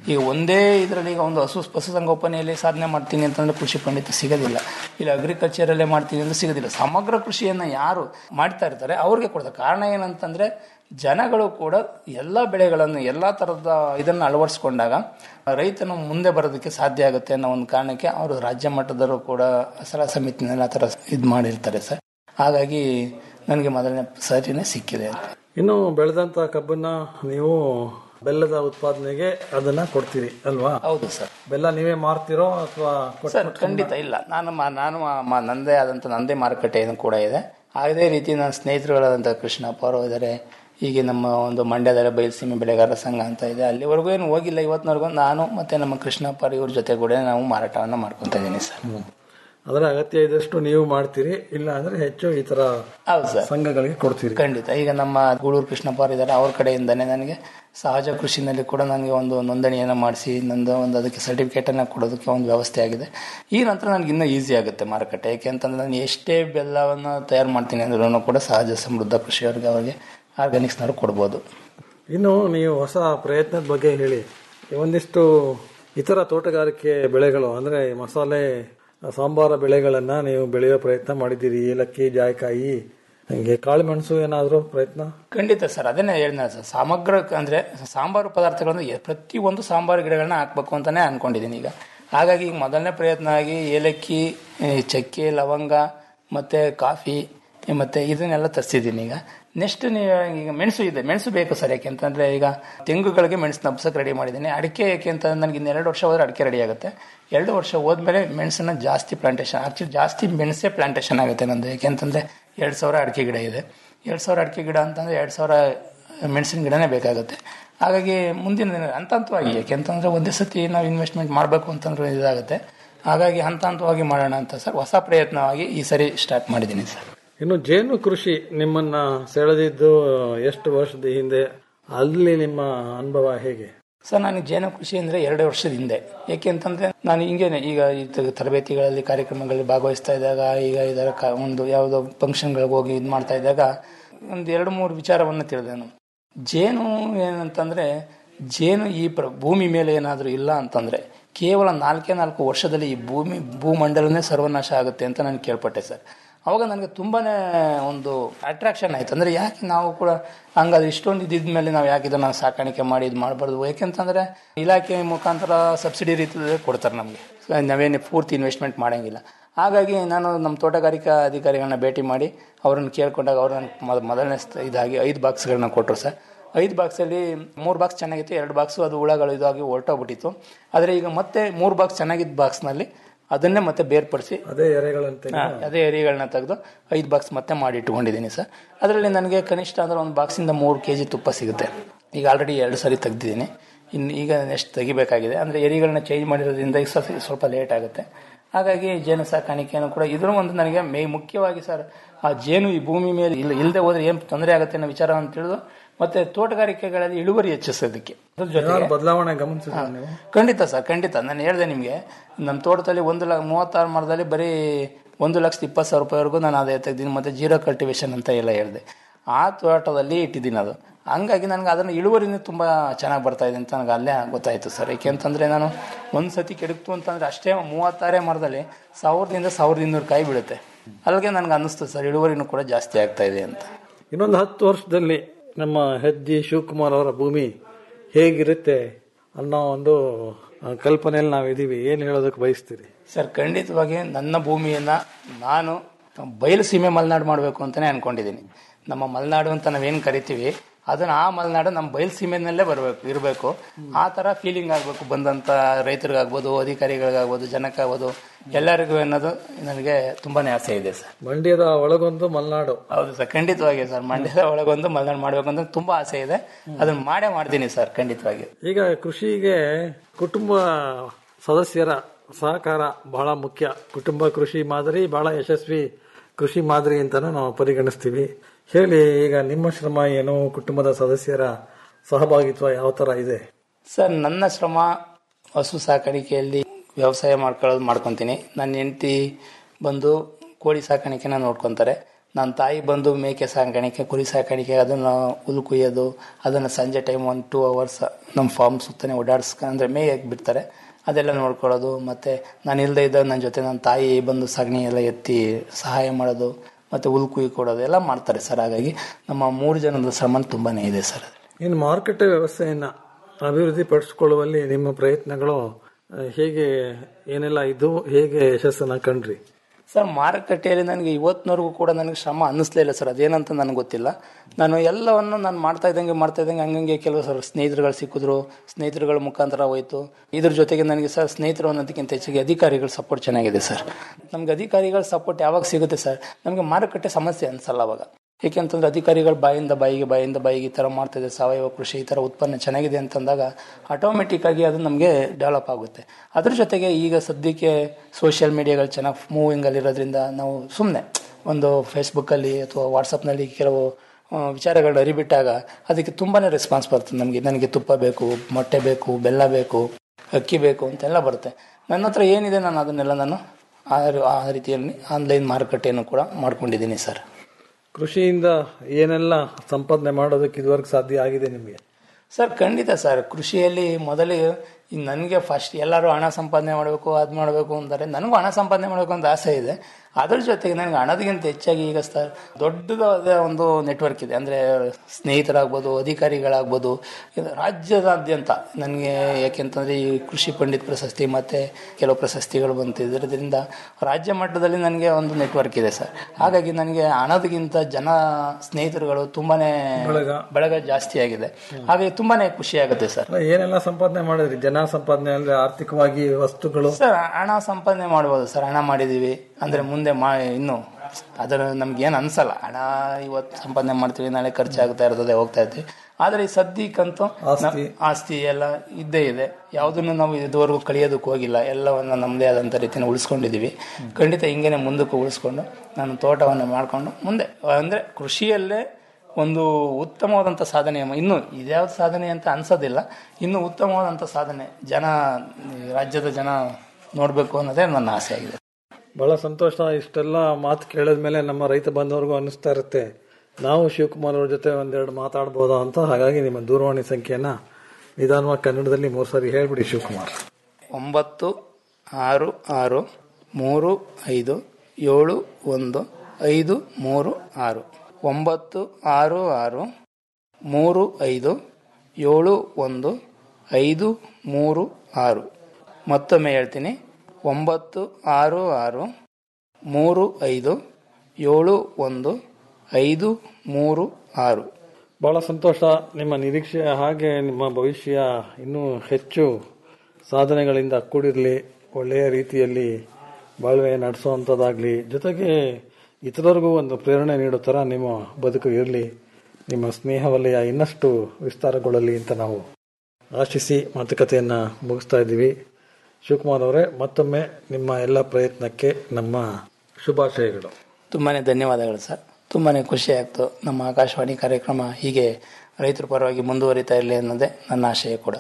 ಈಗ ಒಂದೇ ಇದರಲ್ಲಿ ಈಗ ಒಂದು ಹಸು ಪಶುಸಂಗೋಪನೆಯಲ್ಲಿ ಸಾಧನೆ ಮಾಡ್ತೀನಿ ಅಂತಂದ್ರೆ ಕೃಷಿ ಪಂಡಿತ ಸಿಗೋದಿಲ್ಲ ಇಲ್ಲ ಅಗ್ರಿಕಲ್ಚರಲ್ಲೇ ಮಾಡ್ತೀನಿ ಅಂದ್ರೆ ಸಿಗೋದಿಲ್ಲ ಸಮಗ್ರ ಕೃಷಿಯನ್ನು ಯಾರು ಮಾಡ್ತಾ ಇರ್ತಾರೆ ಅವ್ರಿಗೆ ಕೊಡ್ತಾರೆ ಕಾರಣ ಏನಂತಂದ್ರೆ ಜನಗಳು ಕೂಡ ಎಲ್ಲ ಬೆಳೆಗಳನ್ನು ಎಲ್ಲ ಥರದ ಇದನ್ನು ಅಳವಡಿಸ್ಕೊಂಡಾಗ ರೈತನು ಮುಂದೆ ಬರೋದಕ್ಕೆ ಸಾಧ್ಯ ಆಗುತ್ತೆ ಅನ್ನೋ ಒಂದು ಕಾರಣಕ್ಕೆ ಅವರು ರಾಜ್ಯ ಮಟ್ಟದಲ್ಲೂ ಕೂಡ ಸಲಹಾ ಸಮಿತಿನಲ್ಲಿ ಆ ಥರ ಇದು ಮಾಡಿರ್ತಾರೆ ಸರ್ ಹಾಗಾಗಿ ನನಗೆ ಮೊದಲನೇ ಸರಿನೇ ಸಿಕ್ಕಿದೆ ಅಂತ ಇನ್ನು ಬೆಳೆದಂತ ಕಬ್ಬನ್ನ ನೀವು ಬೆಲ್ಲದ ಉತ್ಪಾದನೆಗೆ ಅದನ್ನ ಕೊಡ್ತೀರಿ ಅಲ್ವಾ ಹೌದು ಸರ್ ಬೆಲ್ಲ ನೀವೇ ಮಾರ್ತಿರೋ ಅಥವಾ ಸರ್ ಖಂಡಿತ ಇಲ್ಲ ನಾನು ಮಾ- ನಾನು ಮಾ- ಮಾ- ನಂದೇ ಆದಂಥ ನಂದೇ ಮಾರುಕಟ್ಟೆ ಏನು ಕೂಡ ಇದೆ ಅದೇ ರೀತಿ ನನ್ನ ಸ್ನೇಹಿತರುಗಳಾದಂಥ ಕೃಷ್ಣಪ್ಪ ಅವರು ಇದ್ದಾರೆ ಹೀಗೆ ನಮ್ಮ ಒಂದು ಮಂಡ್ಯದಲ್ಲಿ ಬಯಲುಸೀಮೆ ಬೆಳೆಗಾರರ ಸಂಘ ಅಂತ ಇದೆ ಅಲ್ಲಿವರೆಗೂ ಏನು ಹೋಗಿಲ್ಲ ಇವತ್ತಿನವರೆಗೂ ನಾನು ಮತ್ತೆ ನಮ್ಮ ಕೃಷ್ಣಪ್ಪ ಇವ್ರ ಜೊತೆ ಕೂಡ ನಾವು ಮಾರಾಟವನ್ನು ಮಾಡ್ಕೊತಾ ಇದ್ದೀನಿ ಸರ್ ಅದರ ಅಗತ್ಯ ಇದ್ದಷ್ಟು ನೀವು ಮಾಡ್ತೀರಿ ಇಲ್ಲ ಅಂದ್ರೆ ಹೆಚ್ಚು ಈ ತರ ಹೌದು ಸರ್ ಸಂಘಗಳಿಗೆ ಕೊಡ್ತೀರಿ ಖಂಡಿತ ಈಗ ನಮ್ಮ ಗೂಳೂರು ಕೃಷ್ಣಪ್ಪ ಅವರು ಇದ್ದಾರೆ ಅವ್ರ ಕಡೆಯಿಂದನೇ ನನಗೆ ಸಹಜ ಕೃಷಿನಲ್ಲಿ ಕೂಡ ನನಗೆ ಒಂದು ನೋಂದಣಿಯನ್ನು ಮಾಡಿಸಿ ನಂದು ಒಂದು ಅದಕ್ಕೆ ಸರ್ಟಿಫಿಕೇಟನ್ನು ಕೊಡೋದಕ್ಕೆ ಒಂದು ವ್ಯವಸ್ಥೆ ಆಗಿದೆ ಈ ನಂತರ ನನಗೆ ಇನ್ನೂ ಈಸಿ ಆಗುತ್ತೆ ಮಾರುಕಟ್ಟೆ ಯಾಕೆ ಅಂತಂದ್ರೆ ನಾನು ಎಷ್ಟೇ ಬೆಲ್ಲವನ್ನು ತಯಾರು ಮಾಡ್ತೀನಿ ಅಂದ್ರೂ ಕೂಡ ಸಹಜ ಸಮೃದ್ಧ ಕೃಷಿಯವರಿಗೆ ಅವರಿಗೆ ಆರ್ಗ್ಯಾನಿಕ್ಸ್ನವ್ರು ಕೊಡ್ಬೋದು ಇನ್ನು ನೀವು ಹೊಸ ಪ್ರಯತ್ನದ ಬಗ್ಗೆ ಹೇಳಿ ಒಂದಿಷ್ಟು ಇತರ ತೋಟಗಾರಿಕೆ ಬೆಳೆಗಳು ಅಂದ್ರೆ ಮಸಾಲೆ ಸಾಂಬಾರ ಬೆಳೆಗಳನ್ನ ನೀವು ಬೆಳೆಯೋ ಪ್ರಯತ್ನ ಮಾಡಿದ್ದೀರಿ ಏಲಕ್ಕಿ ಜಾಯ್ಕಾಯಿ ಹಂಗೆ ಕಾಳುಮೆಣಸು ಏನಾದರೂ ಪ್ರಯತ್ನ ಖಂಡಿತ ಸರ್ ಅದನ್ನೇ ಹೇಳಿದ ಸರ್ ಸಮಗ್ರ ಅಂದರೆ ಸಾಂಬಾರು ಪದಾರ್ಥಗಳನ್ನು ಎ- ಪ್ರತಿಯೊಂದು ಸಾಂಬಾರು ಗಿಡಗಳನ್ನ ಹಾಕ್ಬೇಕು ಅಂತಾನೆ ಅನ್ಕೊಂಡಿದ್ದೀನಿ ಈಗ ಹಾಗಾಗಿ ಈಗ ಮೊದಲನೇ ಪ್ರಯತ್ನ ಆಗಿ ಏಲಕ್ಕಿ ಈ ಚಕ್ಕೆ ಲವಂಗ ಮತ್ತು ಕಾಫಿ ಮತ್ತು ಇದನ್ನೆಲ್ಲ ತರಿಸಿದ್ದೀನಿ ಈಗ ನೆಕ್ಸ್ಟ್ ನೀವು ಈಗ ಮೆಣಸು ಇದೆ ಮೆಣಸು ಬೇಕು ಸರ್ ಯಾಕೆ ಅಂತಂದರೆ ಈಗ ತೆಂಗುಗಳಿಗೆ ಮೆಣಸು ನಬ್ಸಕ್ಕೆ ರೆಡಿ ಮಾಡಿದ್ದೀನಿ ಅಡಿಕೆ ಯಾಕೆ ಅಂತ ನನಗೆ ಇನ್ನೆರಡು ವರ್ಷ ಹೋದ್ರೆ ಅಡಿಕೆ ರೆಡಿ ಆಗುತ್ತೆ ಎರಡು ವರ್ಷ ಹೋದ್ಮೇಲೆ ಮೆಣಸನ್ನ ಜಾಸ್ತಿ ಪ್ಲಾಂಟೇಶನ್ ಆಕ್ಚುಲಿ ಜಾಸ್ತಿ ಮೆಣಸೇ ಪ್ಲಾಂಟೇಶನ್ ಆಗುತ್ತೆ ನಂದು ಯಾಕೆ ಅಂತಂದರೆ ಎರಡು ಸಾವಿರ ಅಡಿಕೆ ಗಿಡ ಇದೆ ಎರಡು ಸಾವಿರ ಅಡಿಕೆ ಗಿಡ ಅಂತಂದರೆ ಎರಡು ಸಾವಿರ ಮೆಣಸಿನ ಗಿಡನೇ ಬೇಕಾಗುತ್ತೆ ಹಾಗಾಗಿ ಮುಂದಿನ ದಿನ ಹಂತ ಹಂತವಾಗಿ ಯಾಕೆಂತಂದರೆ ಒಂದೇ ಸತಿ ನಾವು ಇನ್ವೆಸ್ಟ್ಮೆಂಟ್ ಮಾಡಬೇಕು ಅಂತಂದ್ರೆ ಇದಾಗುತ್ತೆ ಹಾಗಾಗಿ ಹಂತ ಹಂತವಾಗಿ ಮಾಡೋಣ ಅಂತ ಸರ್ ಹೊಸ ಪ್ರಯತ್ನವಾಗಿ ಈ ಸರಿ ಸ್ಟಾರ್ಟ್ ಮಾಡಿದ್ದೀನಿ ಸರ್ ಇನ್ನು ಜೇನು ಕೃಷಿ ನಿಮ್ಮನ್ನ ಸೆಳೆದಿದ್ದು ಎಷ್ಟು ವರ್ಷದ ಹಿಂದೆ ಅಲ್ಲಿ ನಿಮ್ಮ ಅನುಭವ ಹೇಗೆ ಸರ್ ನನಗೆ ಜೇನು ಕೃಷಿ ಅಂದರೆ ಎರಡು ವರ್ಷದ ಹಿಂದೆ ಏಕೆ ಅಂತಂದರೆ ನಾನು ಹಿಂಗೇನೆ ಈಗ ಈ ತ- ತರಬೇತಿಗಳಲ್ಲಿ ಕಾರ್ಯಕ್ರಮಗಳಲ್ಲಿ ಭಾಗವಹಿಸ್ತಾ ಇದ್ದಾಗ ಈಗ ಇದರ ಕ ಒಂದು ಯಾವುದೋ ಫಂಕ್ಷನ್ಗಳಿಗೆ ಹೋಗಿ ಇದು ಮಾಡ್ತಾ ಇದ್ದಾಗ ಒಂದು ಎರಡು ಮೂರು ವಿಚಾರವನ್ನು ತಿಳಿದೆ ನಾನು ಜೇನು ಏನಂತಂದರೆ ಜೇನು ಈ ಪ್ರ ಭೂಮಿ ಮೇಲೆ ಏನಾದರೂ ಇಲ್ಲ ಅಂತಂದರೆ ಕೇವಲ ನಾಲ್ಕೇ ನಾಲ್ಕು ವರ್ಷದಲ್ಲಿ ಈ ಭೂಮಿ ಭೂಮಂಡಲನೇ ಸರ್ವನಾಶ ಆಗುತ್ತೆ ಅಂತ ನಾನು ಕೇಳ್ಪಟ್ಟೆ ಸರ್ ಅವಾಗ ನನಗೆ ತುಂಬಾ ಒಂದು ಅಟ್ರಾಕ್ಷನ್ ಆಯ್ತು ಅಂದರೆ ಯಾಕೆ ನಾವು ಕೂಡ ಹಂಗಾದ್ರೆ ಇಷ್ಟೊಂದು ಇದ್ದಿದ ಮೇಲೆ ನಾವು ಯಾಕೆ ಇದನ್ನು ಸಾಕಾಣಿಕೆ ಮಾಡಿ ಇದು ಮಾಡಬಾರ್ದು ಯಾಕೆಂತಂದರೆ ಇಲಾಖೆ ಮುಖಾಂತರ ಸಬ್ಸಿಡಿ ರೀತಿಯಲ್ಲಿ ಕೊಡ್ತಾರೆ ನಮಗೆ ನಾವೇನು ಪೂರ್ತಿ ಇನ್ವೆಸ್ಟ್ಮೆಂಟ್ ಮಾಡೋಂಗಿಲ್ಲ ಹಾಗಾಗಿ ನಾನು ನಮ್ಮ ತೋಟಗಾರಿಕಾ ಅಧಿಕಾರಿಗಳನ್ನ ಭೇಟಿ ಮಾಡಿ ಅವರನ್ನು ಕೇಳ್ಕೊಂಡಾಗ ಅವರು ನನಗೆ ಮೊದ- ಮೊದಲನೇ ಸ- ಇದಾಗಿ ಐದು ಬಾಕ್ಸ್ಗಳನ್ನ ಕೊಟ್ಟರು ಸರ್ ಐದು ಬಾಕ್ಸಲ್ಲಿ ಮೂರು ಬಾಕ್ಸ್ ಚೆನ್ನಾಗಿತ್ತು ಎರಡು ಬಾಕ್ಸು ಅದು ಹುಳಗಳು ಇದಾಗಿ ಹೊರಟೋಗ್ಬಿಟ್ಟಿತ್ತು ಆದರೆ ಈಗ ಮತ್ತೆ ಮೂರು ಬಾಕ್ಸ್ ಚೆನ್ನಾಗಿದ್ದ ಬಾಕ್ಸ್ನಲ್ಲಿ ಅದನ್ನೇ ಮತ್ತೆ ಬೇರ್ಪಡಿಸಿ ಅದೇ ಎರೆಗಳಂತೆ ಹಾ, ಅದೇ ಏರಿಯಾಗಳನ್ನ ತೆಗೆದು ಐದು ಬಾಕ್ಸ್ ಮತ್ತೆ ಮಾಡಿ ಇಟ್ಕೊಂಡಿದ್ದೀನಿ ಸರ್ ಅದರಲ್ಲಿ ನನಗೆ ಕನಿಷ್ಠ ಅಂದ್ರೆ ಒಂದು ಬಾಕ್ಸಿಂದ ಮೂರು ಕೆ ಜಿ ತುಪ್ಪ ಸಿಗುತ್ತೆ ಈಗ ಆಲ್ರೆಡಿ ಎರಡು ಸರಿ ತೆಗ್ದಿದ್ದೀನಿ ಇನ್ನು ಈಗ ನೆಕ್ಸ್ಟ್ ತೆಗಿಬೇಕಾಗಿದೆ ಅಂದರೆ ಎರಿಗಳನ್ನ ಚೇಂಜ್ ಮಾಡಿರೋದ್ರಿಂದ ಈಗ ಸ್ವಲ್ಪ ಸ್ವಲ್ಪ ಲೇಟ್ ಆಗುತ್ತೆ ಹಾಗಾಗಿ ಜೇನು ಸಾಕಾಣಿಕೆಯನ್ನು ಕೂಡ ಇದರ ಒಂದು ನನಗೆ ಮೇ ಮುಖ್ಯವಾಗಿ ಸರ್ ಆ ಜೇನು ಈ ಭೂಮಿ ಮೇಲೆ ಇಲ್ಲ ಇಲ್ಲದೆ ಹೋದ್ರೆ ಏನು ತೊಂದರೆ ಆಗುತ್ತೆ ಅನ್ನೋ ವಿಚಾರವನ್ನು ತಿಳಿದು ಮತ್ತೆ ತೋಟಗಾರಿಕೆಗಳಲ್ಲಿ ಇಳುವರಿ ಹೆಚ್ಚಿಸೋದಕ್ಕೆ ಅದ್ರ ಜೊತೆಗೆ ಏನಾದ್ರು ಬದಲಾವಣೆ ಗಮನಿಸಿದ್ರೆ ನೀವು ಖಂಡಿತ ಸರ್ ಖಂಡಿತ ನಾನು ಹೇಳಿದೆ ನಿಮಗೆ ನಮ್ಮ ತೋಟದಲ್ಲಿ ಒಂದು ಲ ಮೂವತ್ತಾರು ಮರದಲ್ಲಿ ಬರೀ ಒಂದು ಲಕ್ಷದ ಇಪ್ಪತ್ತು ಸಾವಿರ ರೂಪಾಯಿವರೆಗೂ ನಾನು ಆದಾಯ ತೆಗ್ದೀನಿ ಮತ್ತು ಜೀರೋ ಕಲ್ಟಿವೇಶನ್ ಅಂತ ಎಲ್ಲ ಹೇಳಿದೆ ಆ ತೋಟದಲ್ಲಿ ಇಟ್ಟಿದ್ದೀನಿ ಅದು ಹಂಗಾಗಿ ನನಗೆ ಅದನ್ನು ಇಳುವರಿನೂ ತುಂಬ ಚೆನ್ನಾಗಿ ಬರ್ತಾ ಇದೆ ಅಂತ ನನಗೆ ಅಲ್ಲೇ ಗೊತ್ತಾಯಿತು ಸರ್ ಏಕೆ ಅಂತಂದರೆ ನಾನು ಒಂದು ಸತಿ ಕೆಡಕ್ತು ಅಂತಂದರೆ ಅಷ್ಟೇ ಮೂವತ್ತಾರೇ ಮರದಲ್ಲಿ ಸಾವಿರದಿಂದ ಸಾವಿರದ ಇನ್ನೂರು ಕಾಯಿ ಬೀಳುತ್ತೆ ಅಲ್ಲಿಗೆ ನನಗೆ ಅನ್ನಿಸ್ತು ಸರ್ ಇಳುವರಿನೂ ಕೂಡ ಜಾಸ್ತಿ ಆಗ್ತಾ ಇದೆ ಅಂತ ಇನ್ನೊಂದು ಹತ್ತು ವರ್ಷದಲ್ಲಿ ನಮ್ಮ ಹೆಜ್ಜಿ ಶಿವಕುಮಾರ್ ಅವರ ಭೂಮಿ ಹೇಗಿರುತ್ತೆ ಅನ್ನೋ ಒಂದು ಆ, ಕಲ್ಪನೆಯಲ್ಲಿ ನಾವಿದ್ದೀವಿ ಏನು ಹೇಳೋದಕ್ಕೆ ಬಯಸ್ತೀರಿ ಸರ್ ಖಂಡಿತವಾಗಿ ನನ್ನ ಭೂಮಿಯನ್ನು ನಾನು ಬಯಲು ಸೀಮೆ ಮಲೆನಾಡು ಮಾಡಬೇಕು ಅಂತಲೇ ಅನ್ಕೊಂಡಿದ್ದೀನಿ ನಮ್ಮ ಮಲೆನಾಡು ಅಂತ ನಾವೇನು ಕರಿತೀವಿ ಅದನ್ನ ಆ ಮಲೆನಾಡು ನಮ್ಮ ಬಯಲು ಸೀಮೆನಲ್ಲೇ ಬರಬೇಕು ಇರಬೇಕು ಆ ಥರ ಫೀಲಿಂಗ್ ಆಗಬೇಕು ಬಂದಂಥ ರೈತರಿಗಾಗ್ಬೋದು ಅಧಿಕಾರಿಗಳಿಗಾಗ್ಬೋದು ಜನಕ್ಕಾಗ್ಬೋದು ಎಲ್ಲರಿಗೂ ಅನ್ನೋದು ನನಗೆ ತುಂಬಾನೇ ಆಸೆ ಇದೆ ಸರ್ ಮಂಡ್ಯದ ಒಳಗೊಂದು ಮಲೆನಾಡು ಹೌದು ಸರ್ ಖಂಡಿತವಾಗಿ ಸರ್ ಮಂಡ್ಯದ ಒಳಗೊಂದು ಮಲೆನಾಡು ಮಾಡಬೇಕು ಅಂತ ತುಂಬಾ ಆಸೆ ಇದೆ ಅದನ್ನ ಮಾಡೇ ಮಾಡ್ತೀನಿ ಸರ್ ಖಂಡಿತವಾಗಿ ಈಗ ಕೃಷಿಗೆ ಕುಟುಂಬ ಸದಸ್ಯರ ಸಹಕಾರ ಬಹಳ ಮುಖ್ಯ ಕುಟುಂಬ ಕೃಷಿ ಮಾದರಿ ಬಹಳ ಯಶಸ್ವಿ ಕೃಷಿ ಮಾದರಿ ಅಂತಾನು ನಾವು ಪರಿಗಣಿಸ್ತೀವಿ ಹೇಳಿ ಈಗ ನಿಮ್ಮ ಶ್ರಮ ಏನು ಕುಟುಂಬದ ಸದಸ್ಯರ ಸಹಭಾಗಿತ್ವ ಯಾವ ತರ ಇದೆ ಸರ್ ನನ್ನ ಶ್ರಮ ಹಸು ಸಾಕಾಣಿಕೆಯಲ್ಲಿ ವ್ಯವಸಾಯ ಮಾಡ್ಕೊಳ್ಳೋದು ಮಾಡ್ಕೊತೀನಿ ನನ್ನ ಹೆಂಡತಿ ಬಂದು ಕೋಳಿ ಸಾಕಾಣಿಕೆನ ನೋಡ್ಕೊತಾರೆ ನನ್ನ ತಾಯಿ ಬಂದು ಮೇಕೆ ಸಾಕಾಣಿಕೆ ಕುರಿ ಸಾಕಾಣಿಕೆ ಅದನ್ನು ಹುಲ್ಲು ಕುಯ್ಯೋದು ಅದನ್ನು ಸಂಜೆ ಟೈಮ್ ಒಂದು ಟೂ ಅವರ್ಸ್ ನಮ್ಮ ಫಾರ್ಮ್ ಸುತ್ತನೇ ಓಡಾಡಿಸ್ಕ ಅಂದರೆ ಮೇಯಕ್ಕೆ ಬಿಡ್ತಾರೆ ಅದೆಲ್ಲ ನೋಡ್ಕೊಳ್ಳೋದು ಮತ್ತು ನಾನು ಇಲ್ಲದೆ ಇದ್ದಾಗ ನನ್ನ ಜೊತೆ ನನ್ನ ತಾಯಿ ಬಂದು ಸಗಣಿ ಎಲ್ಲ ಎತ್ತಿ ಸಹಾಯ ಮಾಡೋದು ಮತ್ತು ಹುಲ್ಲು ಕುಯ್ಯಿ ಕೊಡೋದು ಎಲ್ಲ ಮಾಡ್ತಾರೆ ಸರ್ ಹಾಗಾಗಿ ನಮ್ಮ ಮೂರು ಜನದ ಶ್ರಮ ತುಂಬಾ ಇದೆ ಸರ್ ಇನ್ನು ಮಾರುಕಟ್ಟೆ ವ್ಯವಸ್ಥೆಯನ್ನು ಅಭಿವೃದ್ಧಿ ಪಡಿಸಿಕೊಳ್ಳುವಲ್ಲಿ ನಿಮ್ಮ ಪ್ರಯತ್ನಗಳು ಆ, ಹೇಗೆ ಏನೆಲ್ಲ ಇದು ಹೇಗೆ ಯಶಸ್ಸನ್ನ ಕಂಡ್ರಿ ಸರ್ ಮಾರುಕಟ್ಟೆಯಲ್ಲಿ ನನಗೆ ಇವತ್ತಿನವರೆಗೂ ಕೂಡ ನನಗೆ ಶ್ರಮ ಅನ್ನಿಸ್ಲೇ ಇಲ್ಲ ಸರ್ ಅದೇನಂತ ನನಗೆ ಗೊತ್ತಿಲ್ಲ ನಾನು ಎಲ್ಲವನ್ನು ನಾನು ಮಾಡ್ತಾ ಇದ್ದಂಗೆ ಮಾಡ್ತಾ ಇದ್ದಂಗೆ ಹಂಗಂಗೆ ಕೆಲವು ಸರ್ ಸ್ನೇಹಿತರುಗಳು ಸಿಕ್ಕಿದ್ರು ಸ್ನೇಹಿತರುಗಳ ಮುಖಾಂತರ ಹೋಯ್ತು ಇದ್ರ ಜೊತೆಗೆ ನನಗೆ ಸರ್ ಸ್ನೇಹಿತರು ಅನ್ನೋದಕ್ಕಿಂತ ಹೆಚ್ಚಿಗೆ ಅಧಿಕಾರಿಗಳ ಸಪೋರ್ಟ್ ಚೆನ್ನಾಗಿದೆ ಸರ್ ನಮ್ಗೆ ಅಧಿಕಾರಿಗಳ ಸಪೋರ್ಟ್ ಯಾವಾಗ ಸಿಗುತ್ತೆ ಸರ್ ನಮಗೆ ಮಾರುಕಟ್ಟೆ ಸಮಸ್ಯೆ ಅನ್ಸಲ್ಲ ಅವಾಗ ಏಕೆಂತಂದ್ರೆ ಅಧಿಕಾರಿಗಳು ಬಾಯಿಂದ ಬಾಯಿಗೆ ಬಾಯಿಂದ ಬಾಯಿಗೆ ಈ ಥರ ಮಾಡ್ತಿದೆ ಸಾವಯವ ಕೃಷಿ ಈ ಥರ ಉತ್ಪನ್ನ ಚೆನ್ನಾಗಿದೆ ಅಂತಂದಾಗ ಆಟೋಮೆಟಿಕ್ ಆಗಿ ಅದು ನಮಗೆ ಡೆವಲಪ್ ಆಗುತ್ತೆ ಅದ್ರ ಜೊತೆಗೆ ಈಗ ಸದ್ಯಕ್ಕೆ ಸೋಷಿಯಲ್ ಮೀಡಿಯಾಗಳು ಚೆನ್ನಾಗಿ ಮೂವಿಂಗಲ್ಲಿ ಇರೋದ್ರಿಂದ ನಾವು ಸುಮ್ಮನೆ ಒಂದು ಫೇಸ್ಬುಕ್ಕಲ್ಲಿ ಅಥವಾ ವಾಟ್ಸಪ್ನಲ್ಲಿ ಕೆಲವು ಆ, ವಿಚಾರಗಳು ಅರಿಬಿಟ್ಟಾಗ ಅದಕ್ಕೆ ತುಂಬಾ ರೆಸ್ಪಾನ್ಸ್ ಬರ್ತದೆ ನಮಗೆ ನನಗೆ ತುಪ್ಪ ಬೇಕು ಮೊಟ್ಟೆ ಬೇಕು ಬೆಲ್ಲ ಬೇಕು ಅಕ್ಕಿ ಬೇಕು ಅಂತೆಲ್ಲ ಬರುತ್ತೆ ನನ್ನ ಹತ್ರ ಏನಿದೆ ನಾನು ಅದನ್ನೆಲ್ಲ ನಾನು ಆ ಆ ರೀತಿಯಲ್ಲಿ ಆನ್ಲೈನ್ ಮಾರುಕಟ್ಟೆಯನ್ನು ಕೂಡ ಮಾಡ್ಕೊಂಡಿದ್ದೀನಿ ಸರ್ ಕೃಷಿಯಿಂದ ಏನೆಲ್ಲ ಸಂಪಾದನೆ ಮಾಡೋದಕ್ಕೆ ಇದುವರೆಗೆ ಸಾಧ್ಯ ಆಗಿದೆ ನಿಮಗೆ ಸರ್ ಖಂಡಿತ ಸರ್ ಕೃಷಿಯಲ್ಲಿ ಮೊದಲು ನನಗೆ ಫಸ್ಟ್ ಎಲ್ಲರೂ ಹಣ ಸಂಪಾದನೆ ಮಾಡಬೇಕು ಅದು ಮಾಡಬೇಕು ಅಂತಾರೆ ನನಗೂ ಹಣ ಸಂಪಾದನೆ ಮಾಡಬೇಕು ಅಂತ ಆಸೆ ಇದೆ ಅದ್ರ ಜೊತೆಗೆ ನನಗೆ ಹಣದಕ್ಕಿಂತ ಹೆಚ್ಚಾಗಿ ಈಗ ಸರ್ ದೊಡ್ಡದಾದ ಒಂದು ನೆಟ್ವರ್ಕ್ ಇದೆ ಅಂದರೆ ಸ್ನೇಹಿತರಾಗ್ಬೋದು ಅಧಿಕಾರಿಗಳಾಗ್ಬೋದು ಇದು ರಾಜ್ಯದಾದ್ಯಂತ ನನಗೆ ಯಾಕೆಂತಂದರೆ ಈ ಕೃಷಿ ಪಂಡಿತ್ ಪ್ರಶಸ್ತಿ ಮತ್ತು ಕೆಲವು ಪ್ರಶಸ್ತಿಗಳು ಬಂತು ಇದರಿಂದ ರಾಜ್ಯ ಮಟ್ಟದಲ್ಲಿ ನನಗೆ ಒಂದು ನೆಟ್ವರ್ಕ್ ಇದೆ ಸರ್ ಹಾಗಾಗಿ ನನಗೆ ಹಣದಕ್ಕಿಂತ ಜನ ಸ್ನೇಹಿತರುಗಳು ತುಂಬಾ ಬಳಗ ಜಾಸ್ತಿ ಆಗಿದೆ ಹಾಗಾಗಿ ತುಂಬಾ ಖುಷಿ ಆಗುತ್ತೆ ಸರ್ ಅಲ್ಲ, ಏನೆಲ್ಲ ಸಂಪಾದನೆ ಮಾಡಿದ್ರಿ ಜನ ಸಂಪಾದನೆ ಅಂದ್ರೆ ಆರ್ಥಿಕವಾಗಿ ವಸ್ತುಗಳು ಸರ್ ಹಣ ಸಂಪಾದನೆ ಮಾಡ್ಬೋದು ಸರ್ ಹಣ ಮಾಡಿದೀವಿ ಅಂದ್ರೆ ಮುಂದೆ ಮಾ ಇನ್ನು ಅದರ ನಮ್ಗೆ ಏನು ಅನ್ಸಲ್ಲ ಹಣ ಇವತ್ತು ಸಂಪಾದನೆ ಮಾಡ್ತೀವಿ ನಾಳೆ ಖರ್ಚಾಗ್ತಾ ಇರ್ತದೆ ಹೋಗ್ತಾ ಇರ್ತೀವಿ ಆದ್ರೆ ಈ ಸದ್ಯಕ್ಕಂತೂ ಆಸ್ತಿ. ನ- ಆಸ್ತಿ ಎಲ್ಲ ಇದ್ದೇ ಇದೆ ಯಾವುದನ್ನು ನಾವು ಇದುವರೆಗೂ ಕಳಿಯೋದಕ್ಕೆ ಹೋಗಿಲ್ಲ ಎಲ್ಲವನ್ನ ನಮ್ಮದೇ ಆದಂಥ ರೀತಿನ ಉಳಿಸ್ಕೊಂಡಿದ್ದೀವಿ ಖಂಡಿತ ಹಿಂಗೇನೆ ಮುಂದಕ್ಕೆ ಉಳಿಸ್ಕೊಂಡು ನಾನು ತೋಟವನ್ನು ಮಾಡಿಕೊಂಡು ಮುಂದೆ ಅಂದರೆ ಕೃಷಿಯಲ್ಲೇ ಒಂದು ಉತ್ತಮವಾದಂಥ ಸಾಧನೆ ಇನ್ನು ಇದ್ಯಾವ್ದು ಸಾಧನೆ ಅಂತ ಅನ್ಸೋದಿಲ್ಲ ಇನ್ನು ಉತ್ತಮವಾದಂಥ ಸಾಧನೆ ಜನ ಈ ರಾಜ್ಯದ ಜನ ನೋಡಬೇಕು ಅನ್ನೋದೇ ನನ್ನ ಆಸೆ ಆಗಿದೆ ಬಹಳ ಸಂತೋಷ ಇಷ್ಟೆಲ್ಲ ಮಾತು ಕೇಳಿದ ಮೇಲೆ ನಮ್ಮ ರೈತ ಬಂಧುವರೆಗೂ ಅನಿಸ್ತಾ ಇರುತ್ತೆ ನಾವು ಶಿವಕುಮಾರ್ ಅವ್ರ ಜೊತೆ ಒಂದೆರಡು ಮಾತಾಡ್ಬೋದಾ ಅಂತ ಹಾಗಾಗಿ ನಿಮ್ಮ ದೂರವಾಣಿ ಸಂಖ್ಯೆಯನ್ನ ನಿಧಾನವಾಗಿ ಕನ್ನಡದಲ್ಲಿ ಮೂರು ಸಾರಿ ಹೇಳ್ಬಿಡಿ ಶಿವಕುಮಾರ್ ಒಂಬತ್ತು ಆರು ಆರು ಮೂರು ಐದು ಏಳು ಒಂದು ಐದು ಮೂರು ಆರು ಒಂಬತ್ತು ಆರು ಆರು ಮೂರು ಐದು ಏಳು ಒಂದು ಐದು ಮೂರು ಆರು ಮತ್ತೊಮ್ಮೆ ಹೇಳ್ತೀನಿ ಒಂಬತ್ತು ಆರು ಆರು ಮೂರು ಐದು ಏಳು ಒಂದು ಐದು ಮೂರು ಆರು ಬಹಳ ಸಂತೋಷ ನಿಮ್ಮ ನಿರೀಕ್ಷೆ ಹಾಗೆ ನಿಮ್ಮ ಭವಿಷ್ಯ ಇನ್ನೂ ಹೆಚ್ಚು ಸಾಧನೆಗಳಿಂದ ಕೂಡಿರಲಿ ಒಳ್ಳೆಯ ರೀತಿಯಲ್ಲಿ ಬಾಳ್ವೆ ನಡೆಸುವಂಥದ್ದಾಗಲಿ ಜೊತೆಗೆ ಇತರರಿಗೂ ಒಂದು ಪ್ರೇರಣೆ ನೀಡೋ ಥರ ನಿಮ್ಮ ಬದುಕು ಇರಲಿ ನಿಮ್ಮ ಸ್ನೇಹ ವಲಯ ಇನ್ನಷ್ಟು ವಿಸ್ತಾರಗೊಳ್ಳಲಿ ಅಂತ ನಾವು ಆಶಿಸಿ ಮಾತುಕತೆಯನ್ನು ಮುಗಿಸ್ತಾ ಇದ್ದೀವಿ ಶಿವಕುಮಾರ್ ಅವರೇ ಮತ್ತೊಮ್ಮೆ ನಿಮ್ಮ ಎಲ್ಲ ಪ್ರಯತ್ನಕ್ಕೆ ನಮ್ಮ ಶುಭಾಶಯಗಳು ತುಂಬಾ ಧನ್ಯವಾದಗಳು ಸರ್ ತುಂಬಾ ಖುಷಿ ಆಯಿತು ನಮ್ಮ ಆಕಾಶವಾಣಿ ಕಾರ್ಯಕ್ರಮ ಹೀಗೆ ರೈತರ ಪರವಾಗಿ ಮುಂದುವರಿತಾ ಇರಲಿ ಅನ್ನೋದೇ ನನ್ನ ಆಶಯ ಕೂಡ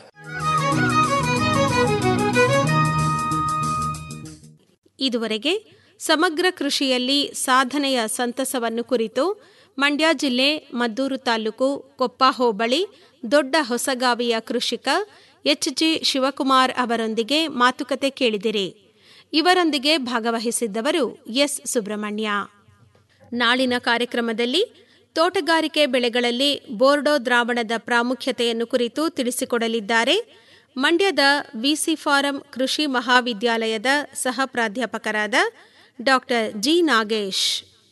ಇದುವರೆಗೆ ಸಮಗ್ರ ಕೃಷಿಯಲ್ಲಿ ಸಾಧನೆಯ ಸಂತಸವನ್ನು ಕುರಿತು ಮಂಡ್ಯ ಜಿಲ್ಲೆ ಮದ್ದೂರು ತಾಲೂಕು ಕೊಪ್ಪ ಹೋಬಳಿ ದೊಡ್ಡ ಹೊಸಗಾವಿಯ ಕೃಷಿಕ ಎಚ್ ಜಿ ಶಿವಕುಮಾರ್ ಅವರೊಂದಿಗೆ ಮಾತುಕತೆ ಕೇಳಿದಿರಿ ಇವರೊಂದಿಗೆ ಭಾಗವಹಿಸಿದ್ದವರು ಎಸ್ ಸುಬ್ರಹ್ಮಣ್ಯ ನಾಳಿನ ಕಾರ್ಯಕ್ರಮದಲ್ಲಿ ತೋಟಗಾರಿಕೆ ಬೆಳೆಗಳಲ್ಲಿ ಬೋರ್ಡೋ ದ್ರಾವಣದ ಪ್ರಾಮುಖ್ಯತೆಯನ್ನು ಕುರಿತು ತಿಳಿಸಿಕೊಡಲಿದ್ದಾರೆ ಮಂಡ್ಯದ ವಿಸಿ ಫಾರಂ ಕೃಷಿ ಮಹಾವಿದ್ಯಾಲಯದ ಸಹ ಪ್ರಾಧ್ಯಾಪಕರಾದ ಡಾಕ್ಟರ್ ಜಿ ನಾಗೇಶ್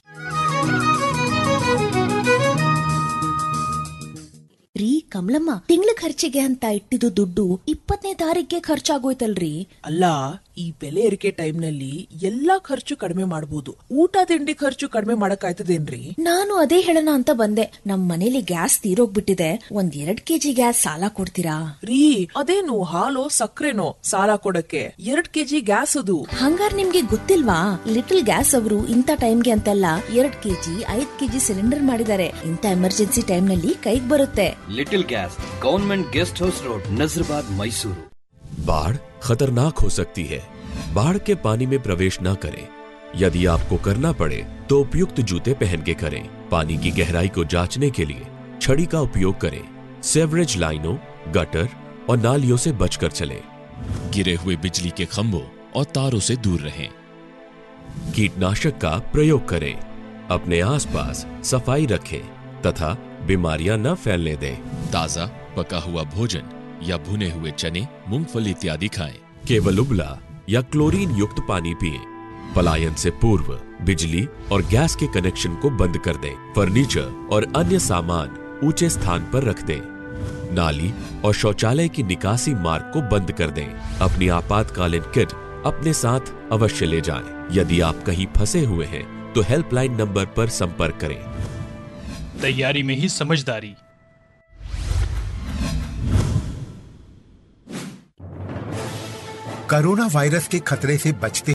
ರೀ ಕಮಲಮ್ಮ ತಿಂಗಳ ಖರ್ಚಿಗೆ ಅಂತ ಇಟ್ಟಿದ್ದು ದುಡ್ಡು ಇಪ್ಪತ್ತನೇ ತಾರೀಕಿಗೆ ಖರ್ಚಾಗೋಯ್ತಲ್ರಿ ಅಲ್ಲ ಈ ಬೆಲೆ ಏರಿಕೆ ಟೈಮ್ನಲ್ಲಿ ಎಲ್ಲಾ ಖರ್ಚು ಕಡಿಮೆ ಮಾಡಬಹುದು ಊಟ ತಿಂಡಿ ಖರ್ಚು ಕಡಿಮೆ ಮಾಡಕ್ಕಾಯ್ತದೇನ್ರಿ ನಾನು ಅದೇ ಹೇಳೋಣ ಅಂತ ಬಂದೆ ನಮ್ ಮನೇಲಿ ಗ್ಯಾಸ್ ತೀರೋಗ್ಬಿಟ್ಟಿದೆ ಒಂದ್ ಎರಡ್ ಕೆಜಿ ಗ್ಯಾಸ್ ಸಾಲ ಕೊಡ್ತೀರಾ ರೀ ಅದೇನು ಹಾಲು ಸಕ್ಕರೆನೋ ಸಾಲ ಕೊಡಕ್ಕೆ ಎರಡ್ ಕೆಜಿ ಗ್ಯಾಸ್ ಅದು ಹಂಗಾರ್ ನಿಮ್ಗೆ ಗೊತ್ತಿಲ್ವಾ ಲಿಟಲ್ ಗ್ಯಾಸ್ ಅವರು ಇಂಥ ಟೈಮ್ಗೆ ಅಂತೆಲ್ಲ ಎರಡ್ ಕೆಜಿ ಐದ್ ಕೆಜಿ ಸಿಲಿಂಡರ್ ಮಾಡಿದ್ದಾರೆ ಇಂಥ ಎಮರ್ಜೆನ್ಸಿ ಟೈಮ್ ನಲ್ಲಿ ಕೈಗ್ ಬರುತ್ತೆ little gas government guest house road Nazarbad Mysore बाढ़ खतरनाक हो सकती है बाढ़ के पानी में प्रवेश न करें यदि आपको करना पड़े तो उपयुक्त जूते पहन के करें पानी की गहराई को जांचने के लिए छड़ी का उपयोग करें सेवरेज लाइनों गटर और नालियों से बचकर चलें गिरे हुए बिजली के खंभों और तारों से दूर रहें कीटनाशक का प्रयोग करें अपने आसपास सफाई रखें तथा बीमारियां न फैलने दें ताजा पका हुआ भोजन या भुने हुए चने मूंगफली इत्यादि खाएं केवल उबला या क्लोरीन युक्त पानी पिएं पलायन से पूर्व बिजली और गैस के कनेक्शन को बंद कर दें फर्नीचर और अन्य सामान ऊंचे स्थान पर रख दें नाली और शौचालय की निकासी मार्ग को बंद कर दें अपनी आपातकालीन किट अपने साथ अवश्य ले जाएं यदि आप कहीं फंसे हुए हैं तो हेल्पलाइन नंबर पर संपर्क करें तैयारी में ही समझदारी कोरोना वायरस के खतरे से बचते